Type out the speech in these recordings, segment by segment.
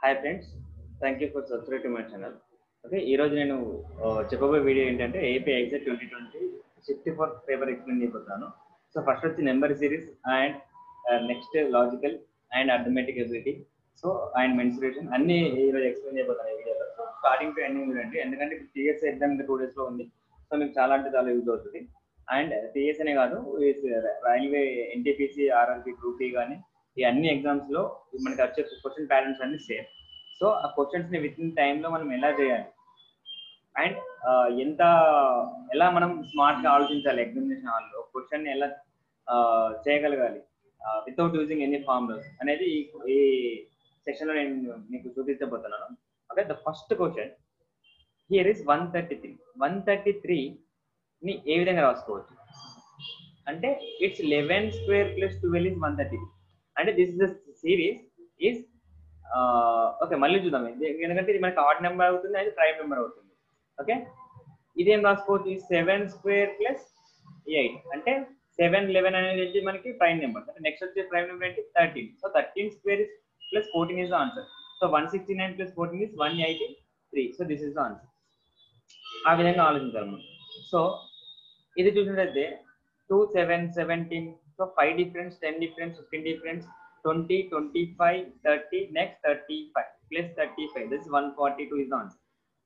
Hi friends thank you for subscribe to my channel okay ఈ రోజు నేను ఆ, చెప్పబోయే వీడియో ఏంటంటే AP exact twenty twenty sixty four paper explain చేయబోతున్నాను సో ఫస్ట్ వచ్చి number series and next logical and arithmetic ability so and mensuration అన్ని ఈ రోజు ఎక్స్ప్లెయిన్ చేయబోతున్నాను ఈ వీడియోలో సో స్టార్టింగ్ టు ఎండింగ్ చూడండి ఎందుకంటే టీఎస్ ఎగ్జామ్ ఇంకా టూ డేస్ లో ఉంది సో మీకు చాలా అంటే చాలా యూజ్ అవుతుంది అండ్ టీఎస్ అనే కాదు railway NTPC RRB group D కానీ ఈ అన్ని ఎగ్జామ్స్ లో మనకి వచ్చే క్వశ్చన్ ప్యాటర్న్స్ అన్ని సేమ్ సో ఆ క్వశ్చన్స్ ని విత్ ఇన్ టైంలో మనం ఎలా చేయాలి అండ్ ఎంత ఎలా మనం స్మార్ట్ గా ఆలోచించాలి ఎగ్జామినేషన్ హాల్లో క్వశ్చన్ ఎలా ఆ, చేయగలగాలి వితౌట్ యూజింగ్ ఎనీ ఫార్ములాస్ అనేది ఈ- ఈ సెక్షన్ లో నేను మీకు చూపించబోతున్నాను okay the first question here is one thirty three one thirty three ని ఏ విధంగా రాసుకోవచ్చు అంటే it's eleven square plus twelve is one thirty అంటే this is the series is okay మళ్ళీ చూద్దాం ఇది- ఎందుకంటే ఇది మనకి ఆడ్ నెంబర్ అవుతుంది అది ప్రైమ్ నెంబర్ అవుతుంది ఓకే ఇదేం రాసుకోవచ్చు సెవెన్ స్క్వేర్ ప్లస్ ఎయిట్ అంటే సెవెన్ లెవెన్ అనేది ఏంటి మనకి ప్రైమ్ నెంబర్ అంటే నెక్స్ట్ వచ్చే ప్రైమ్ నెంబర్ ఏంటి thirteen so thirteen square is plus fourteen is the answer so one sixty nine plus fourteen is one eighty three so this is the answer ఆ విధంగా ఆలోచించాలి మనం సో ఇది చూసినట్లయితే two seven seventeen so five difference ten difference fifteen difference twenty twenty five thirty next thirty five plus thirty five this one forty two is the answer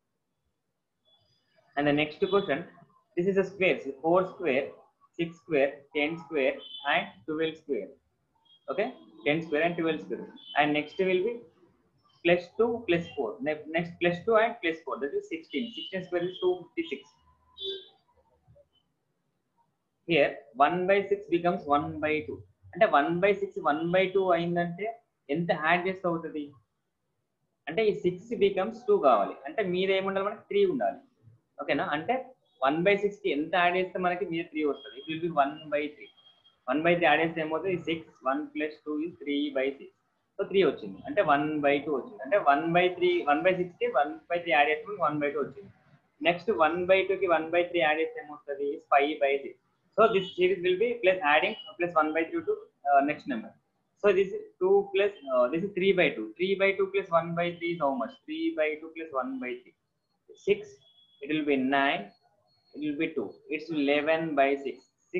And the next question, this is a square, so 4 square, 6 square, 10 square, and 12 square. Okay, 10 square and 12 square. And next will be plus 2 plus 4. Ne- Next plus 2 and plus 4, that is 16. 16 square is 256. Here 1 by 6 becomes 1 by 2. అంటే 1 by 6 1 by 2 అయిందంటే ఎంత add చేస్తే అవుతుంది అంటే ఈ six becomes two కావాలి అంటే మీరు ఏముండాలి మనకి త్రీ ఉండాలి ఓకేనా అంటే వన్ బై సిక్స్ కి ఎంత యాడ్ చేస్తే మనకి మీద త్రీ వస్తుంది it will be one by three one by three add చేస్తే ఏమవుతుంది six one plus two is three by six so three వచ్చింది అంటే వన్ బై టూ వచ్చింది అంటే one by three one by six కి వన్ బై త్రీ యాడ్ చేస్తే one by two వచ్చింది next one by two కి వన్ బై త్రీ యాడ్ చేస్తే ఏమవుతుంది five by six so this series will be plus adding plus one by three to next number so this two plus this is three by two three by two plus one by three is how much three by two plus one by three six it will be 9 it will be 2 it's 11 by 6 6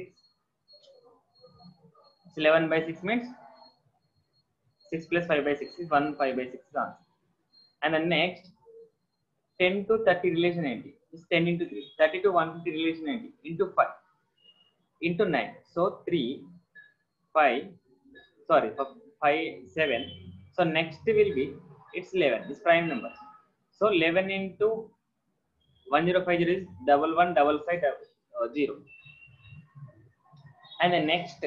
it's 11 by 6 means 6 plus 5 by 6 is 1 5 by 6 is the answer and the next 10 to 30 relation ఏంటి is 10 into 3 30 to 150 relation ఏంటి into 5 into 9 so 3 5 sorry 5 7 so next will be it's 11 is prime number so 11 into 1050 is double one double five double, uh, zero. And the next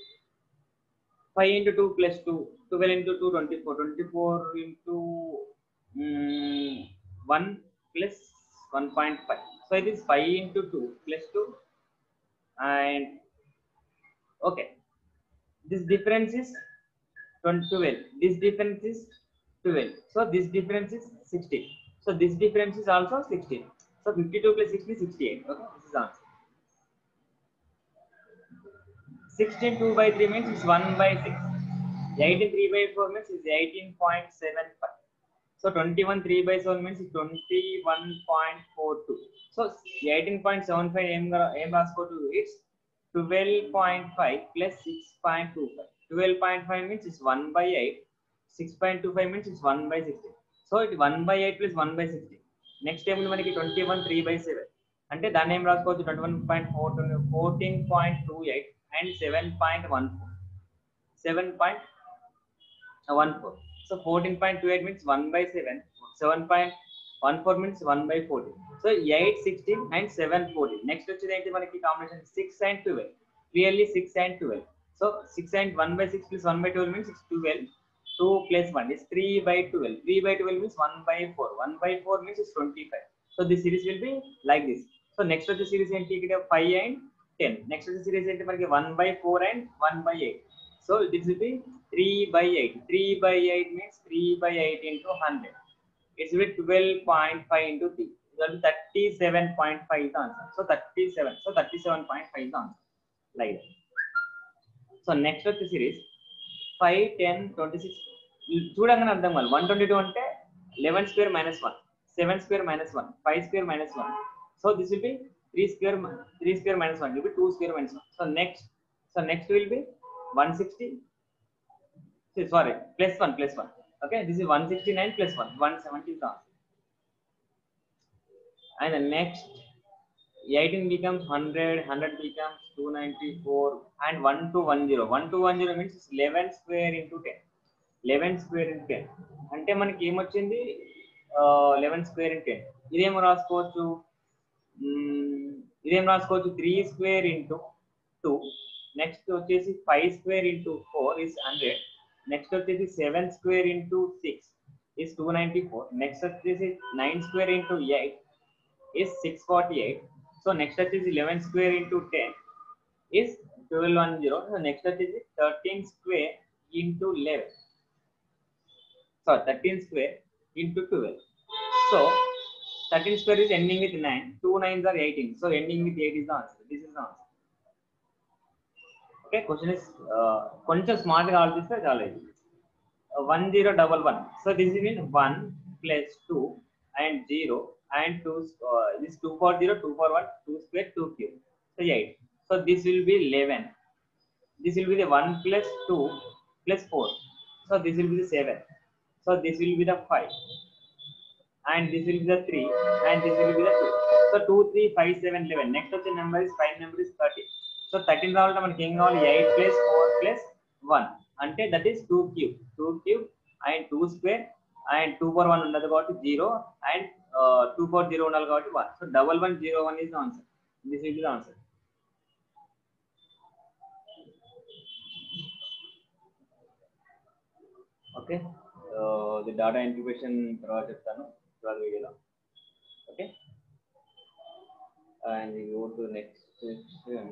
5 into 2 plus 2, 12 into 2, 24, 24 into mm, 1 plus 1.5. So it is 5 into 2 plus 2 and okay. This difference is 12. This difference is 12. So this difference is 16. So this difference is also 16. So 52 plus 60 is 68. Okay, this is the answer. 16 2 by 3 means it's 1 by 6. 18 3 by 4 means it's 18.75. So 21 3 by 7 means it's 21.42. So 18.75 m m to it's 12.5 plus 6.25. 12.5 means it's 1 by 8. 6.25 means it's 1 by 16. So ఇది one by eight plus one by sixty next ఏముంది మనకి twenty one three by seven అంటే దాన్ని ఏం రాసుకోవచ్చు twenty one point four fourteen point two eight and seven point one four seven point one four so fourteen point two eight means one by seven seven point one four means one by fourteen so eight sixteen and seven fourteen next వచ్చేది ఏంటి మనకి combination six and twelve clearly six and twelve so six and one by six plus one by twelve means six twelve 2 plus 1 is 3 by 12. 3 by 12 means 1 by 4. 1 by 4 means it's 25. So this series will be like this. So next of the series ఏంటి ఇక్కడ 5 and 10. Next of the series ఏంటి మనకి 1 by 4 and 1 by 8. So this will be 3 by 8. 3 by 8 means 3 by 8 into 100. It will be 12.5 into 3. It will be 37.5 is the answer. So 37. So 37.5 is the answer. Like that. So next of the series 5, 10, 26, చూడంగానే అర్థం కాదు one twenty two అంటే eleven square minus one seven square minus one five square minus one so this will be three square three square minus one will be two square minus one so next so next will be one sixty sorry plus one plus one okay this is one sixty nine plus one one seventy and the next 18 becomes 100 100 becomes 294 and 1 to 10 1 to 10 means 11 square into 10 11 square into 10 అంటే మనకి ఏమొచ్చింది eleven square into ten ఇదేం రాసుకోవచ్చు మ్మ్, ఇదేం రాసుకోవచ్చు three square into two next వచ్చేసి five square into four is hundred next వచ్చేసి seven square into six is two ninety four next వచ్చేసి nine square into eight is 648. So next step is 11 square into 10 is 1210. So next step is 13 square into 11. So 13 square into 12. So 13 square is ending with 9. Two nines are 18. So ending with 8 is the answer. This is the answer. Okay, question is uh, కొంచెం smart గా ఆలోచిస్తే చాలా ఇది one zero double one so this is mean one plus two and zero and 2 uh, this 2 for 0 2 for 1 2 square 2 cube so 8 so this will be 11 this will be the 1 plus 2 plus 4 so this will be the 7 so this will be the 5 and this will be the 3 and this will be the 2 so 2 3 5 7 11 next of the number is 5 number is 30 so 13 రావాలంటే మనకి ఏం కావాలి 8 plus 4 plus 1 అంటే that is 2 cube 2 cube and 2 square and 2 power 1 ఉండదు కాబట్టి 0 and two four zero ఉండాలి కాబట్టి one so double one zero one is the answer this is the answer okay the data integration తర్వాత చెప్తాను తర్వాత వీడియోలో okay and go to next section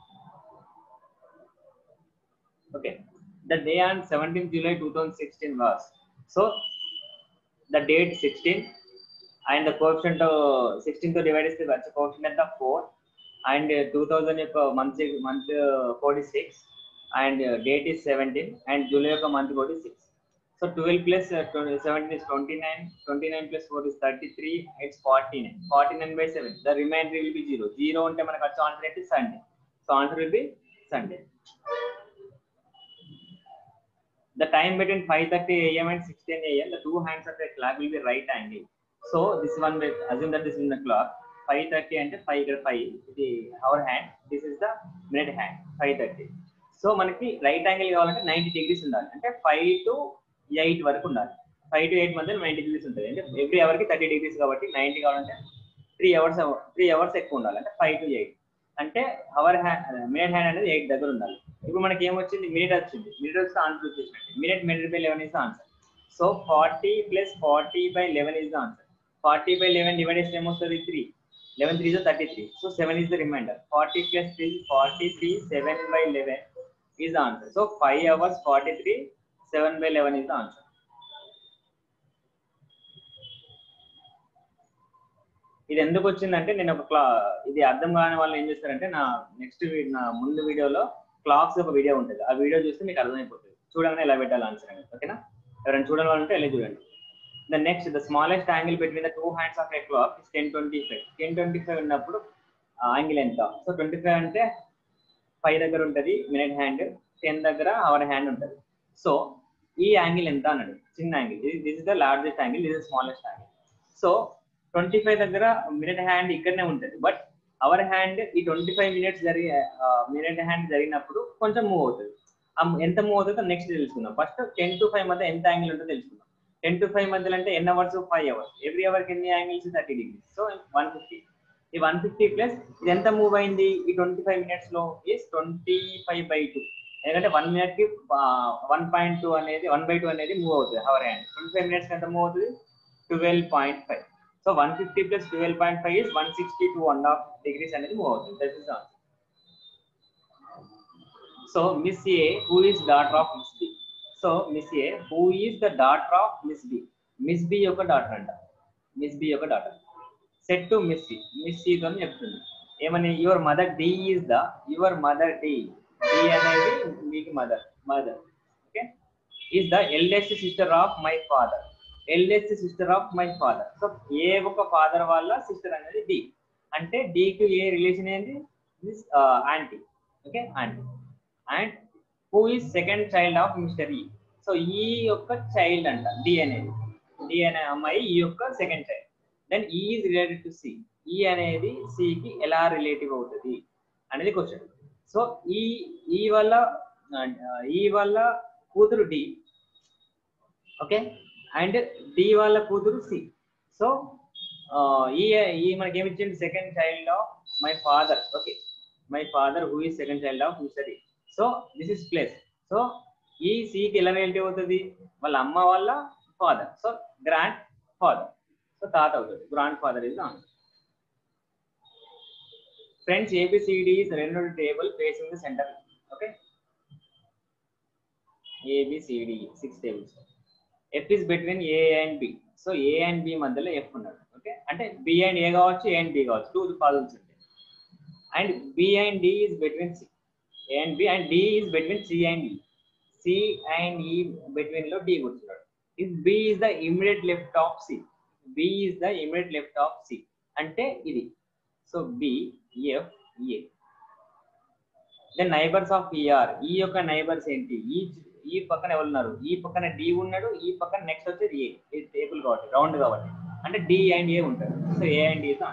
okay the day on seventeen July two thousand sixteen was so the date sixteen and the coefficient of 16 తో divide చేస్తే వచ్చే coefficient ఎంత 4 and 2000 యొక్క month month 46 and date is 17 and July యొక్క month కూడా 6 so 12 plus 17 is 29 29 plus 4 is 33 it's 49 49 by 7 the remainder will be 0 0 ఉంటే మనకు వచ్చే ఆన్సర్ అయితే Sunday so answer will be Sunday the time between 5:30 a.m. and 16 a.m. the two hands of the clock will be right angle so this one will assume that this is in the clock 5:30 అంటే 5 ఇక్కడ 5 ఇది hour hand this is the minute hand 5:30 so మనకి right angle కావాలంటే 90 degrees ఉండాలి అంటే 5 to 8 వరకు ఉండాలి 5 to 8 మధ్య 90 డిగ్రీస్ ఉంటుంది అంటే ఎవ్రీ అవర్ కి 30 డిగ్రీస్ కాబట్టి 90 కావాలంటే 3 అవర్స్ 3 అవర్స్ ఎక్కువ ఉండాలి అంటే 5 టు 8 అంటే అవర్ హ్యాండ్ మినిట్ హ్యాండ్ అనేది 8 దగ్గర ఉండాలి ఇప్పుడు మనకి ఏమొచ్చింది మినిట్ వచ్చింది మినిట్ వస్తే ఆన్సర్ వచ్చేసినట్టు minute minute by 11 is answer so 40 plus 40 by 11 is the answer 40 by 11 divided is same also 3. 11 3 is 33. So 7 is the remainder. 40 plus 3 is 43. 7 by 11 is the answer. So 5 hours 43. 7 by 11 is the answer. ఇది ఎందుకు వచ్చిందంటే నేను ఒక క్లా ఇది అర్థం కాని వాళ్ళు ఏం చేస్తారంటే నా నెక్స్ట్ నా ముందు వీడియోలో క్లాక్స్ ఒక వీడియో ఉంటుంది ఆ వీడియో చూస్తే మీకు అర్థమైపోతుంది చూడగానే ఎలా పెట్టాలి ఆన్సర్ అనేది ఓకేనా ఎవరైనా చూడని వాళ్ళు ఉంటే ఎలా చూడండి the next the smallest angle between the two hands of a clock is 1025 1025 ఉన్నప్పుడు యాంగిల్ ఎంత సో 25 అంటే 5 దగ్గర ఉంటది మినిట్ హ్యాండ్ 10 దగ్గర అవర్ హ్యాండ్ ఉంటది సో ఈ యాంగిల్ ఎంత అన్నాడు చిన్న angle this is the largest angle this is smallest angle so 25 దగ్గర మినిట్ హ్యాండ్ ఇక్కడనే ఉంటది బట్ అవర్ హ్యాండ్ ఈ 25 మినిట్స్ జరిగి మినిట్ హ్యాండ్ జరిగినప్పుడు కొంచెం మూవ్ అవుతుంది ఎంత మూవ్ అవుతుందో నెక్స్ట్ తెలుసుకుందాం ఫస్ట్ టెన్ టు ఫైవ్ మధ్య ఎంత యాంగిల్ ఉంటుందో తెలుసుకుందాం టెన్ టు ఫైవ్ మధ్యలో అంటే ఎన్ని hours five hours every hour కి ఎన్ని angles thirty degrees so one fifty ఈ వన్ ఫిఫ్టీ ప్లస్ ఇది ఎంత మూవ్ అయింది ఈ ట్వంటీ ఫైవ్ మినిట్స్ లో is twenty five by two ఎందుకంటే వన్ మినిట్ కి వన్ పాయింట్ టూ అనేది వన్ బై టూ అనేది మూవ్ అవుతుంది hour hand twenty five minutes ఎంత మూవ్ అవుతుంది twelve point five so one fifty plus twelve point five is one sixty two and half degrees అనేది move అవుతుంది that is answer so Miss A who is daughter of Miss B so Miss A who is the daughter of Miss B Miss B యొక్క daughter అంట Miss B యొక్క daughter set to Miss C Miss C తో చెప్తుంది ఏమని your mother D is the your mother D D అనేది మీకు mother mother okay is the eldest sister of my father eldest sister of my father so ఏ ఒక father వాళ్ళ sister అనేది D అంటే డికి ఏ రిలేషన్ ఏంటి this aunty okay aunty and who is second child of Mister E so E యొక్క child అంట డి అనేది డి అనే అమ్మాయి ఈ యొక్క second child then E is related to C E అనేది సి కి ఎలా రిలేటివ్ అవుతుంది అనేది క్వశ్చన్ సో ఈ ఈ వల్ల ఈ వల్ల కూతురు డి ఓకే అండ్ డి వాళ్ళ కూతురు సి సో ఈ ఈ మనకి ఏమి ఇచ్చింది second child of my father okay my father who is second child of Mister so this is place so E సికి ఎలా రిలేటివ్ అవుతుంది వాళ్ళ అమ్మ వాళ్ళ father so grandfather so తాత అవుతుంది grandfather is on friends A B C D రెండు table facing the centre okay A B C D six tables F is between A and B so A and B మధ్యలో ఎఫ్ ఉన్నాడు okay అంటే B and ఏ కావచ్చు A and B కావచ్చు two puzzles ఉంటాయి and B and D is between C A and B and D is between C and E C and E between లో D కూర్చున్నాడు is B is the immediate left of C B is the immediate left of C అంటే ఇది so B F A then neighbours of E R E యొక్క neighbours ఏంటి ఈ ఈ పక్కన ఎవరు ఉన్నారు ఈ పక్కన డి ఉన్నాడు ఈ పక్కన నెక్స్ట్ వచ్చేది ఏ ఇది టేబుల్ కాబట్టి రౌండ్ కాబట్టి అంటే డి అండ్ ఏ ఉంటారు so A and A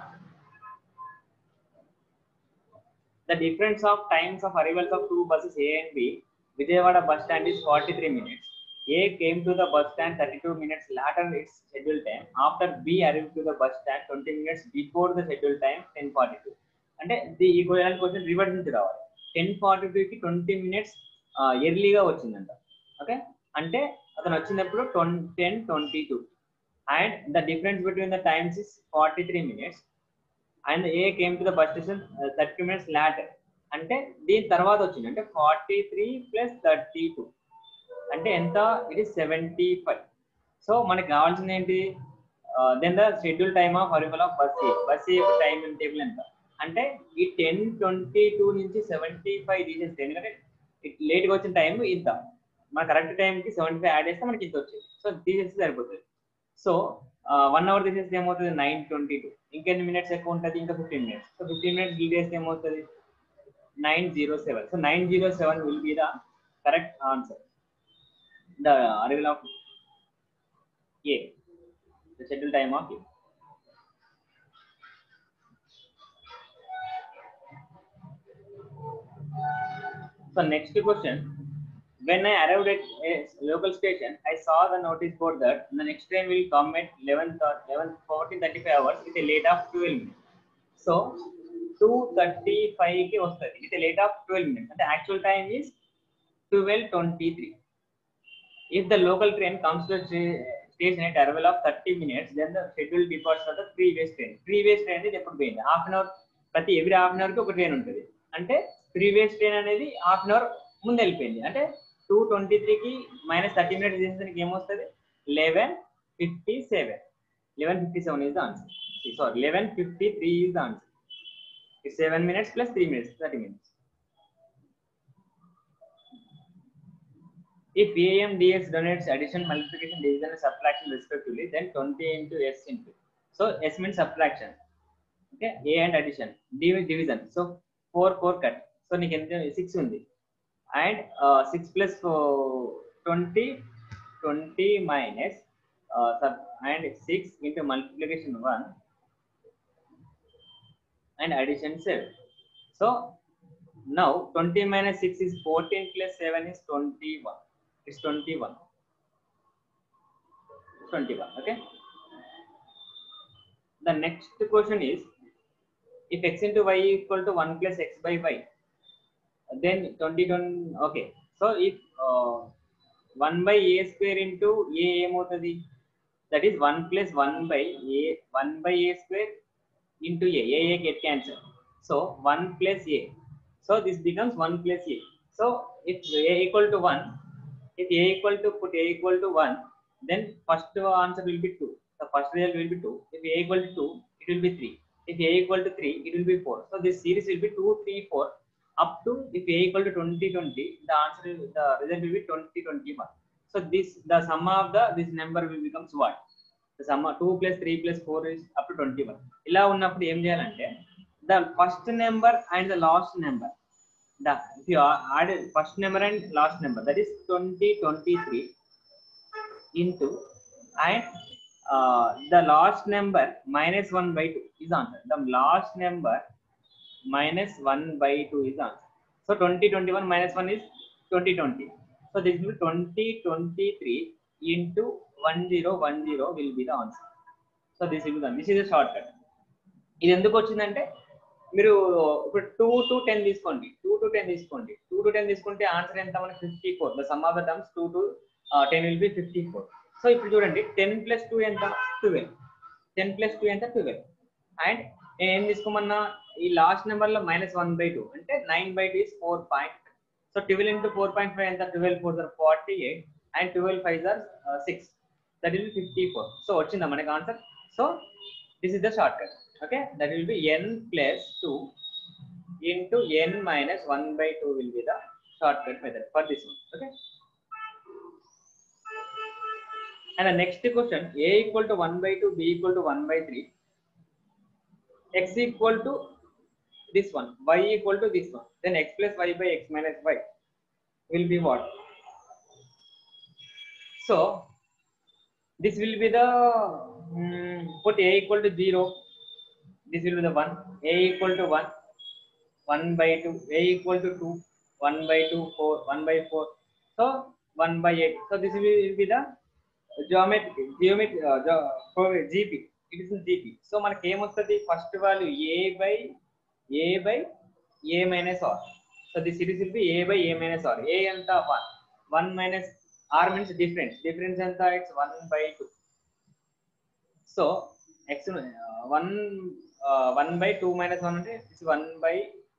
the difference of times of arrivals of two buses A and B Vijayawada bus stand is forty three minutes A came to the bus stand 32 minutes later its scheduled time. After B arrived to the bus stand 20 minutes before the scheduled time 10:42. అంటే the ఈ question reverse నుంచి రావాలి ten forty two కి twenty minutes ఎర్లీగా వచ్చిందంట okay అంటే అతను వచ్చినప్పుడు ten twenty two and the difference between the times is forty three minutes and A came to the bus station thirty minutes later అంటే దీని తర్వాత వచ్చింది అంటే forty three plus thirty two అంటే ఎంత ఇది సెవెంటీ ఫైవ్ సో మనకి కావాల్సింది ఏంటి then the schedule time of arrival of bus A bus A time table ఎంత అంటే ఈ టెన్ ట్వంటీ టూ నుంచి సెవెంటీ ఫైవ్ తీసేస్తే ఎందుకంటే లేట్గా వచ్చిన టైం ఇంత మన కరెక్ట్ టైంకి సెవెంటీ ఫైవ్ యాడ్ చేస్తే మనకి ఇంత వచ్చింది సో తీసేస్తే సరిపోతుంది సో వన్ అవర్ తీసేస్తే ఏమవుతుంది నైన్ ట్వంటీ టూ ఇంకెన్ని మినిట్స్ ఎక్కువ ఉంటుంది ఇంకా fifteen minutes so fifteen minutes deal చేస్తే ఏమవుతుంది nine zero seven so nine zero seven will be the correct answer the arrival of A, the schedule time of A. So next question. When I arrived at a local station, I saw the notice board that the next train will come at 11, 11 14, 35 hours with a late of 12 minutes. So 235 కి వస్తుంది with a late of 12 minutes. And the actual time is 12:23. If the local train comes to the station at interval of 30 minutes, then the schedule departs for the previous train. Previous train అనేది ఎప్పుడు పోయింది half an hour ప్రతి every half an hour కి ఒక train ఉంటుంది అంటే previous train అనేది half an hour ముందు వెళ్ళిపోయింది అంటే టూ ట్వంటీ త్రీకి మైనస్ థర్టీ మినిట్స్ చేసేదానికి ఏమొస్తుంది eleven fifty seven eleven fifty seven is the answer sorry eleven fifty three is the answer seven minutes plus three minutes thirty minutes If AM dx denotes addition, multiplication, division, and subtraction respectively, then 20 into s into. So s means subtraction. Okay, A and addition, D is division. So 4 4 cut. So నీకు ఎంత six ఉంది and six plus twenty twenty minus and six into multiplication one and addition seven so now twenty minus six is fourteen plus seven is twenty one is 21 21 okay the next question is if x into y equal to 1 plus x by y then 21 okay so if uh, 1 by a square into a ఏమవుతుంది that is 1 plus 1 by a 1 by a square into a a a get cancel so 1 plus a so this becomes 1 plus a so if a equal to 1 if a equal to put a equal to 1 then first answer will be 2 the first result will be 2 if a equal to 2 it will be 3 if a equal to 3 it will be 4 so this series will be 2 3 4 up to if a equal to 20 20 the answer will, the result will be 20 21 so this the sum of the this number will becomes what the sum two plus three plus four is up to twenty one ఇలా ఉన్నప్పుడు ఏం చేయాలంటే the first number and the last number the if you add first number and last number that is twenty twenty three into and uh, the last number minus 1 by 2 is answer. The last number minus 1 by 2 is answer. So 2021 minus 1 is 2020. So this will be 2023 into 1010 will be the answer. So this will be done. This is a shortcut. ఇది ఎందుకు వచ్చిందంటే మీరు ఇప్పుడు two to ten తీసుకోండి two to ten తీసుకోండి two to ten తీసుకుంటే answer ఎంత మనకి fifty four the sum of the terms two to ten will be fifty four so ఇప్పుడు చూడండి టెన్ ప్లస్ టూ ఎంత ట్వెల్వ్ టెన్ ప్లస్ టూ ఎంత twelve and నేను ఏం తీసుకోమన్నా ఈ లాస్ట్ నెంబర్ లో మైనస్ వన్ బై టూ అంటే nine by two is four point so twelve into four point five ఎంత twelve four sir forty eight and twelve five sir six that will fifty four so వచ్చిందా మనకి answer so this is the shortcut okay that will be N plus two into N minus one by two will be the shortcut method for this one okay And the next question, a equal to 1 by 2, b equal to 1 by 3, x equal to this one, y equal to this one. Then x plus y by x minus y will be what? So, this will be the, um, put a equal to 0, this will be the 1, a equal to 1, 1 by 2, a equal to 2, 1 by 2, 4, 1 by 4. So, 1 by 8. So, this will be the geometry geometry uh, ge- for gp it is in gp so మనకి ఏమొస్తుంది first value A by A by A minus R so the series will be A by A minus R A ఎంత one one minus R means difference difference ఎంత it's one by two so X one one by two minus one అంటే it's one by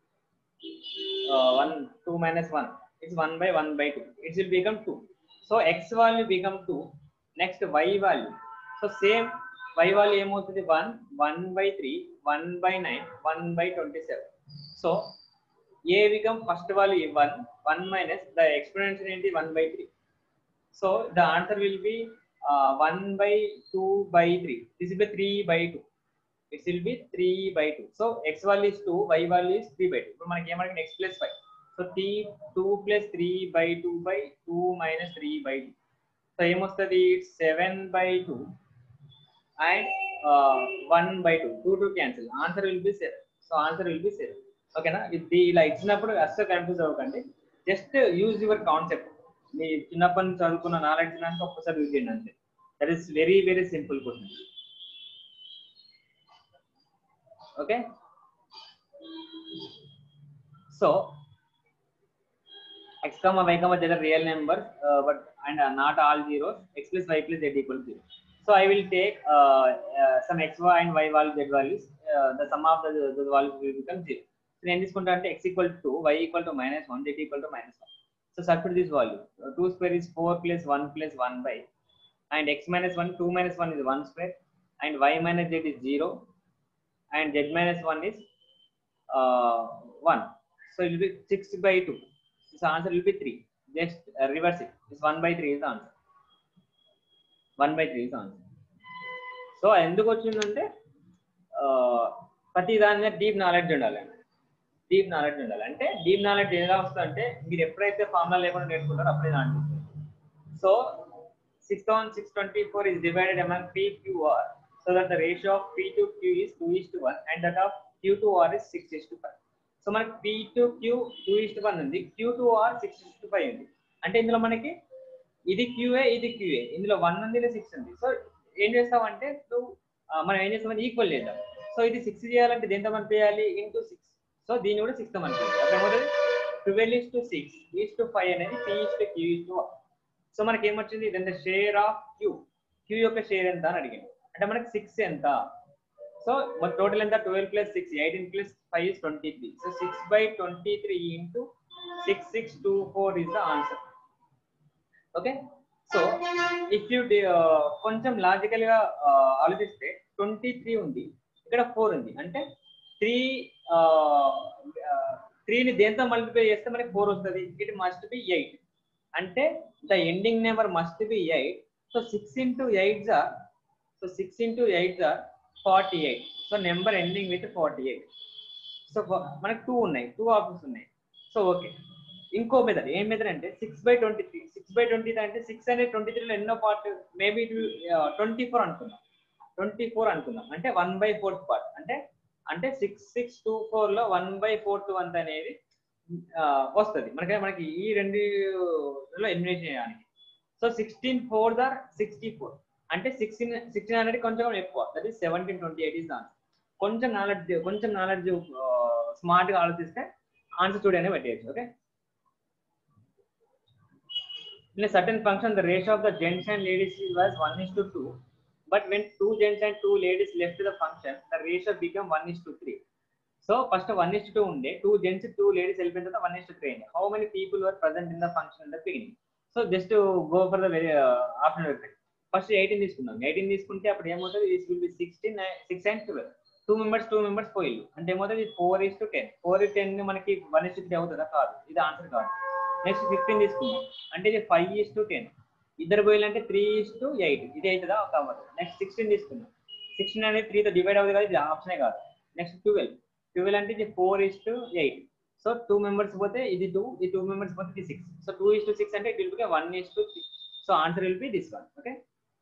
one two minus one it's one by one by two it's will become two so X value become two next Y value so same Y value ఏమవుతుంది one one by three one by nine one by twenty seven so A become first value one one minus the experiment ఏంటి one by three so the answer will be one by two by three this is by three by two it's will be three by two so X value is two Y value is three by two ఇప్పుడు మనకి ఏమడిగింది X plus five so three two plus three by two by two minus three by two so ఏమొస్తుంది seven by two and one by two two two cancel answer will be seven so answer will be seven ఓకేనా ఇది ఇలా ఇచ్చినప్పుడు అస్సలు confuse అవ్వకండి just use your concept మీ చిన్నప్పటి నుంచి చదువుకున్న నాలెడ్జ్ దానికి ఒక్కసారి యూజ్ చేయండి అంతే that is very very simple question okay so x comma y comma z are real numbers uh, but and uh, not all zeros x plus y plus z equal to 0 so i will take uh, uh, some x y and y value z values uh, the sum of the, the values will become 0 so నేను తీసుకుంటా అంటే x equal to 2 y equal to minus 1 z equal to minus 1 so substitute this value uh, 2 square is 4 plus 1 plus 1 by and x minus 1 2 minus 1 is 1 square and y minus z is 0 and z minus 1 is uh, 1 so it will be 6 by 2 so answer will be 3 just uh, reverse it this 1 by 3 is the answer 1 by 3 is the answer so ఎందుకు వచ్చిందంటే ప్రతి దాని మీద deep knowledge ఉండాలి deep knowledge ఉండాలి అంటే deep knowledge ఎలా వస్తుందంటే మీరు ఎప్పుడైతే ఫార్ములా లేకుండా నేర్చుకుంటారో అప్పుడే దాంట్లో so six thousand six twenty four is divided among P Q R so that the ratio of P to Q is two is to one and that of Q to R is six is to five so మనకి P to Q two is to one ఉంది Q to R six is to five ఉంది అంటే ఇందులో మనకి ఇది QA ఇది QA ఇందులో one ఉంది ఇది సిక్స్ ఉంది సో ఏం చేస్తామంటే టూ మనం ఏం చేస్తామంటే ఈక్వల్ చేద్దాం సో ఇది సిక్స్ చేయాలంటే దేంతో మనం చేయాలి ఇంటూ సిక్స్ సో దీన్ని కూడా సిక్స్ మనం చేయాలి అర్థమవుతుంది twelve is to six is to five అనేది P is to Q is to one so మనకి ఏమొచ్చింది then the share of Q Q యొక్క షేర్ ఎంత అని అడిగింది అంటే మనకి సిక్స్ ఎంత సో మన టోటల్ ఎంత twelve plus six eighteen plus five is twenty three so six by twenty three into six six two four is the answer okay so if you కొంచెం లాజికల్ గా ఆలోచిస్తే ట్వంటీ త్రీ ఉంది ఇక్కడ four ఉంది అంటే three త్రీని దేంతో multiply చేస్తే మనకి ఫోర్ వస్తుంది ఇట్ మస్ట్ బి ఎయిట్ అంటే the ending number must be eight so six into eight or so six into eight or forty eight so number ending with forty eight so మనకు two ఉన్నాయి two options ఉన్నాయి so okay ఇంకో method ఏం method అంటే six by twenty three six by twenty అంటే six అనేది twenty త్రీలో ఎన్నో పార్ట్ మేబీ ట్వంటీ ఫోర్ అనుకుందాం ట్వంటీ ఫోర్ అనుకుందాం అంటే వన్ బై ఫోర్త్ పార్ట్ అంటే అంటే సిక్స్ సిక్స్ టూ ఫోర్ లో వన్ బై ఫోర్త్ వంత్ అనేది వస్తుంది మనకి మనకి ఈ రెండు ఎలిమినేట్ చేయడానికి సో సిక్స్టీన్ ఫోర్ దార్ సిక్స్టీ ఫోర్ అంటే సిక్స్టీన్ సిక్స్టీన్ హండ్రెడ్ కొంచెం ఎక్కువ that is seventeen twenty eight is answer కొంచెం నాలెడ్జ్ కొంచెం నాలెడ్జ్ స్మార్ట్ గా ఆలోచిస్తే ఆన్సర్ చూడనే పెట్టేయచ్చు okay In a certain function, the ratio of the gents and ladies was 1 is to 2. But when two gents and two ladies left the function, the ratio became 1 is to 3. So first 1 is to 2 ఉండే two gents, two ladies వెళ్ళిపోయిన తర్వాత 1 is to 3 అయింది. How many people were present in the function in the beginning? So just to go for the very uh, afternoon effect. First eighteen తీసుకుందాం eighteen తీసుకుంటే అప్పుడు ఏమవుతుంది this will be sixteen six and twelve two members two members పోయిల్లు అంటే ఏమవుతుంది four is to ten four ten మనకి one is to three అవుతుందా కాదు ఇది ఆన్సర్ కాదు నెక్స్ట్ ఫిఫ్టీన్ తీసుకుందాం అంటే ఇది ఫైవ్ ఇస్ టు టెన్ ఇద్దరు పోయిలు అంటే త్రీ ఇస్ టు ఎయిట్ ఇది అవుతుందా కావాలి నెక్స్ట్ సిక్స్టీన్ తీసుకుందాం సిక్స్టీన్ అనేది త్రీతో డివైడ్ అవుతుంది కదా ఇది ఆప్షనే కాదు నెక్స్ట్ ట్వెల్వ్ ట్వెల్వ్ అంటే ఇది four is to eight so two members పోతే ఇది టూ ఈ టూ మెంబర్స్ పోతే ఇది six so two is to six అంటే it will be one is to six so answer will be this one okay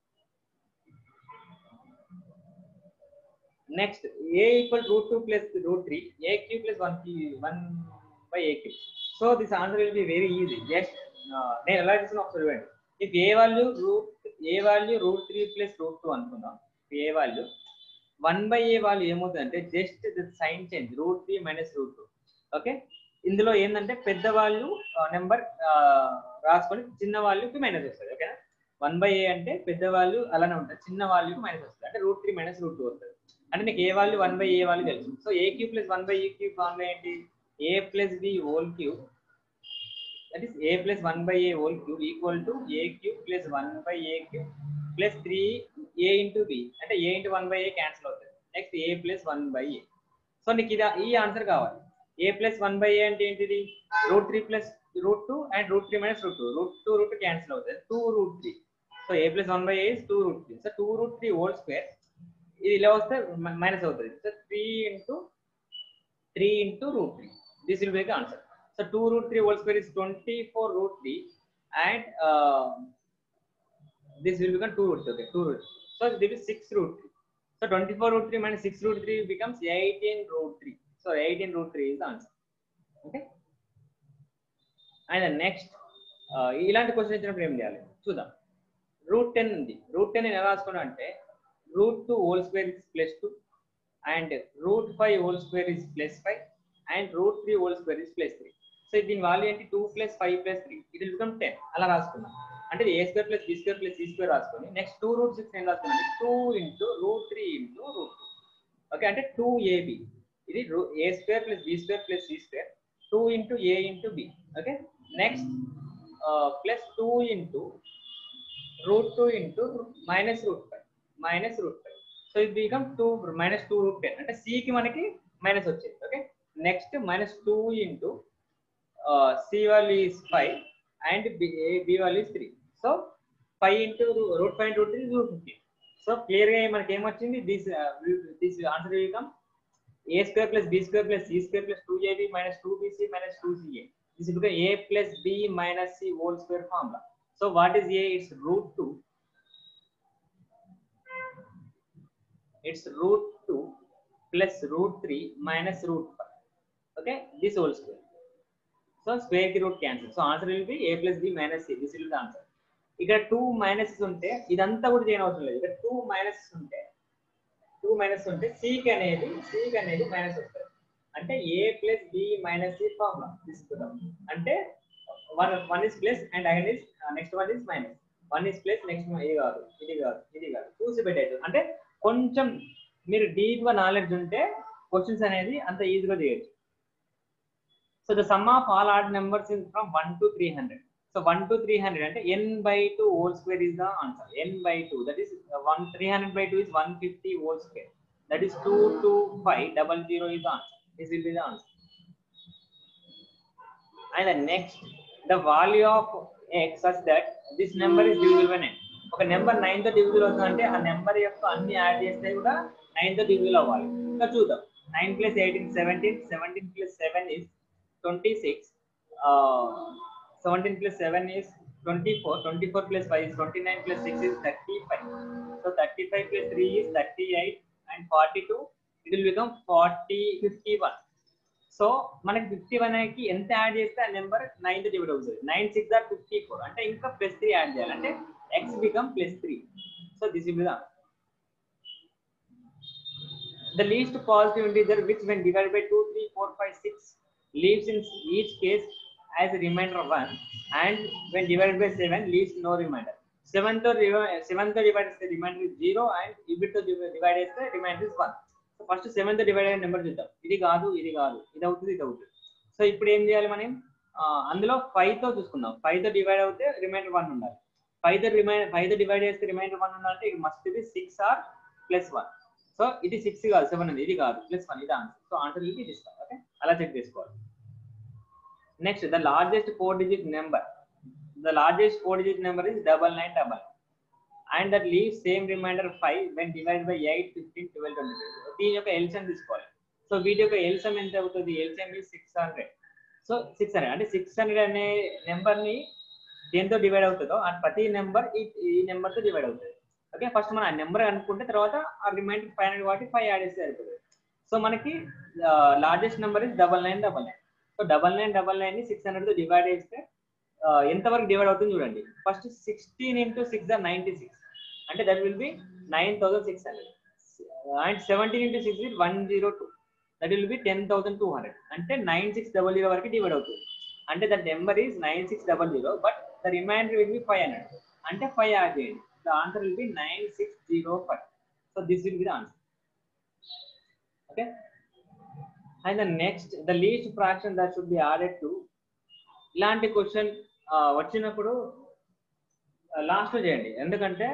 next A equal root two plus root three A cube plus one cube one by A cube so this answer will be very easy just నేను ఎలా చేసిన ఒకసారి చూడండి if A value root A value root three plus root two అనుకుందాం A value one by A value ఏమవుతుందంటే just the sign change root three minus root two okay ఇందులో ఏంటంటే పెద్ద వాల్యూ నెంబర్ రాసుకొని చిన్న వాల్యూకి మైనస్ వస్తుంది ఓకేనా వన్ బై ఏ అంటే పెద్ద వాల్యూ అలానే ఉంటుంది చిన్న వాల్యూకి మైనస్ వస్తుంది అంటే root three minus root two వస్తుంది అంటే నీకు A value one by A value తెలుసు so A cube plus one by A cube formula ఏంటి A plus B whole cube that is A plus one by A whole cube equal to A cube plus one by A cube plus three A into B అంటే A into one by A cancel అవుతుంది next A plus one by A so నీకు ఇది ఈ answer కావాలి A plus one by A అంటే ఏంటిది root three plus root two and root three minus root two root two root cancel అవుతుంది two root three so A plus one by A two root three so two root three whole square ఇది ఇలా వస్తే minus అవుతుంది so three into three into root three this will be the answer so two root three whole square is twenty four root three and this will become two root okay two root so this is six root three so twenty four root three minus six root three becomes eighteen root three so eighteen root three is answer okay and next ఇలాంటి question ఇచ్చినప్పుడు ఏం చేయాలి చూద్దాం root ten ఉంది root ten ఎలా రాసుకున్నా అంటే root 2 whole square is plus 2 and root 5 whole square is plus 5 and root 3 whole square is plus 3 so దీని వాల్యూ ఏంటి two plus five plus three it will become ten అలా రాసుకున్నాం అంటే A square plus B square plus C square రాసుకొని next two root six ఏం రాసుకున్నాం two into root three into root two okay అంటే two AB ఇది A square plus B square plus C square two into A into B okay next plus two into root two into minus root five minus root five so ఇది become two minus two root ten అంటే సికి మనకి minus వచ్చేది okay next minus two into C value is five and B value is three so five into root five root three root fifteen so clear గా మనకి ఏమొచ్చింది this this answer become A square plus B square plus C square plus two AB minus two BC minus two CA this become A plus B minus C whole square formula so what is A it's root two it's root 2 plus root 3 minus root 5 okay this whole square so square ki root cancel so answer will be a plus b minus c this will be the answer ఇక్కడ two minuses ఉంటే ఇదంతా కూడా చేయని అవసరం లేదు ఇక్కడ two minuses ఉంటే two minus ఉంటే సికి అనేది సికి అనేది మైనస్ వస్తుంది అంటే A plus B minus C formula తీసుకుందాం అంటే one one is plus and again is next one is minus one is plus next ఇది కాదు ఇది కాదు ఇది కాదు చూసి పెట్టేది అంటే కొంచెం మీరు డీప్ గా నాలెడ్జ్ ఉంటే క్వశ్చన్స్ అనేది అంత ఈజీగా చేయొచ్చు so the sum of all odd numbers is from one to three hundred so one to three hundred అంటే N by two whole square is the answer N by two that is one three hundred by two is one fifty whole square that is two two five double zero is answer this will be the answer and next the value of x such that this number is divisible by 9 ఒక number nine తో divisible అవుతుందంటే ఆ number యొక్క అన్ని add చేస్తే కూడా nine తో divisible అవ్వాలి ఇంకా చూద్దాం nine plus eighteen seventeen seventeen plus seven is twenty six seventeen plus seven is twenty four twenty four plus five is twenty nine plus six is thirty five so thirty five plus three is thirty eight and forty two it will become forty fifty one so మనకి fifty one కి ఎంత add చేస్తే ఆ number nine తో divide అవుతుంది nine six or fifty four అంటే ఇంకా plus three add చేయాలి అంటే X become plus three so this is the the least positive integer which when divided by 2 3 4 5 6 leaves in each case as a remainder 1 and when divided by 7 leaves no remainder 7 తో 7 తో divide చేస్తే remainder is 0 and ఇవి తో divide చేస్తే remainder is 1 so first 7 తో divide అయిన number చూద్దాం ఇది కాదు ఇది కాదు ఇది అవుతుంది ఇది అవుతుంది సో ఇప్పుడు ఏం చేయాలి మనం ఆ, అందులో 5 తో చూసుకుందాం 5 తో డివైడ్ అవుతే రిమైండర్ 1 ఉండాలి 5 తో రిమైండర్ 5 తో డివైడ్ చేస్తే రిమైండర్ 1 ఉండాలంటే ఇది మస్ట్ ఇది 6 ఆర్ ప్లస్ 1 సో ఇది సిక్స్ కాదు సెవెన్ ఉంది ఇది కాదు ప్లస్ వన్ ఇది ఆన్సర్ సో ఆన్సర్ ఇది తీసుకో ఓకే అలా చెక్ చేసుకోవాలి next the largest four digit number the largest four digit number is double nine double and that leave same remainder five when divide by eight fifteen twelve twenty దీని యొక్క LCM తీసుకోవాలి so వీటి యొక్క LCM ఎంత అవుతుంది LCM is six hundred so six hundred అంటే six hundred అనే number ని దేంతో డివైడ్ అవుతుందో అండ్ ప్రతి నెంబర్ ఈ ఈ నెంబర్ తో డివైడ్ అవుతుంది ఓకే ఫస్ట్ మనం ఆ నెంబర్ అనుకుంటే తర్వాత ఆ రిమైండర్ ఫైవ్ హండ్రెడ్ వాటి ఫైవ్ యాడ్ చేస్తే సరిపోతుంది సో మనకి largest number is double nine double nine so double nine double nine ని సిక్స్ హండ్రెడ్ తో డివైడ్ చేస్తే ఆ, ఎంతవరకు డివైడ్ అవుతుంది చూడండి first sixteen into six ninety six అంటే that will be nine thousand six hundred and seventeen into six one zero two that will be ten thousand two hundred అంటే nine six double zero వరకు divide అవుతుంది అంటే that number is nine six double zero but the remainder will be five hundred అంటే five add చేయండి the answer will be nine six zero five so this will be the answer okay and the next the least fraction that should be added to ఇలాంటి question వచ్చినప్పుడు last లో చేయండి ఎందుకంటే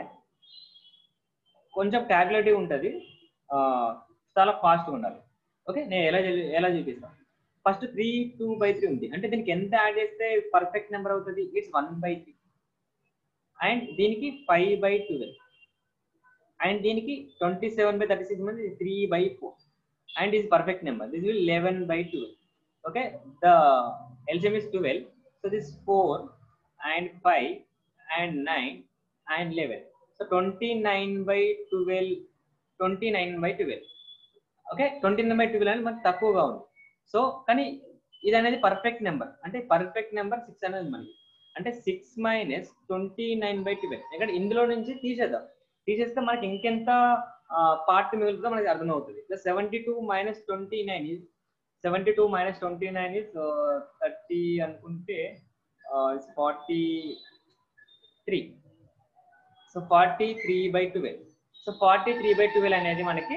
కొంచెం calculative ఉంటుంది చాలా fast ఉండాలి ఓకే నేను ఎలా చే- ఎలా చూపిస్తాను first three two by three ఉంది అంటే దీనికి ఎంత యాడ్ చేస్తే పర్ఫెక్ట్ నెంబర్ అవుతుంది it's one by three and దీనికి ఫైవ్ బై ట్వెల్వ్ అండ్ దీనికి twenty seven by thirty six మంది three by four and is perfect number this will eleven by twelve okay the LCM is 12 so this 4 and 5 and 9 and 11 so 29 by 12 29 by 12 okay twenty nine by twelve అనేది మనకి తక్కువగా ఉంది so కానీ ఇది అనేది perfect number అంటే perfect number six అనేది మనకి అంటే six minus twenty nine by twelve ఇక్కడ ఇందులో నుంచి తీసేద్దాం తీసేస్తే మనకి ఇంకెంత పార్ట్ మిగులుతుందో మనకి అర్థమవుతుంది seventy two minus twenty nine is seventy two minus twenty nine is thirty అనుకుంటే forty three so forty three by twelve so forty three by twelve అనేది మనకి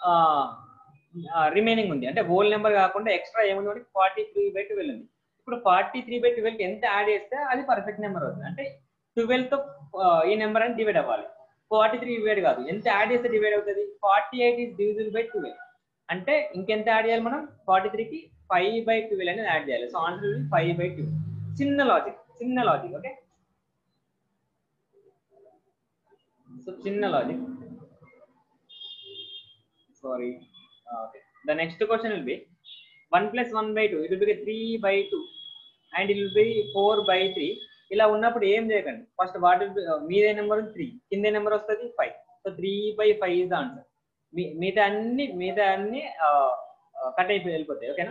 రిమైనింగ్ ఉంది అంటే హోల్ నెంబర్ కాకుండా ఎక్స్ట్రా ఏముంది మనకి ఫార్టీ త్రీ బై ట్వెల్వ్ ఉంది ఇప్పుడు ఫార్టీ త్రీ బై ట్వెల్వ్ ఎంత యాడ్ చేస్తే అది పర్ఫెక్ట్ నెంబర్ అవుతుంది అంటే ట్వెల్వ్ తో ఆ, ఈ నెంబర్ అని డివైడ్ అవ్వాలి ఫార్టీ త్రీ డివైడ్ కాదు ఎంత యాడ్ చేస్తే డివైడ్ అవుతుంది forty eight is divisible by twelve అంటే ఇంకెంత యాడ్ చేయాలి మనం ఫార్టీ త్రీకి ఫైవ్ బై ట్వెల్వ్ అనేది యాడ్ చేయాలి so answer five by twelve చిన్న లాజిక్ చిన్న లాజిక్ ఓకే సో చిన్న logic sorry okay the next question will be one plus one by two it will be three by two and it will be four by three ఇలా ఉన్నప్పుడు ఏం చేయకండి first what మీదే number three కిందే number వస్తుంది five so three by five is the answer మీ మిగతా అన్ని మిగతా అన్ని కట్ అయిపోయి వెళ్ళిపోతాయి ఓకేనా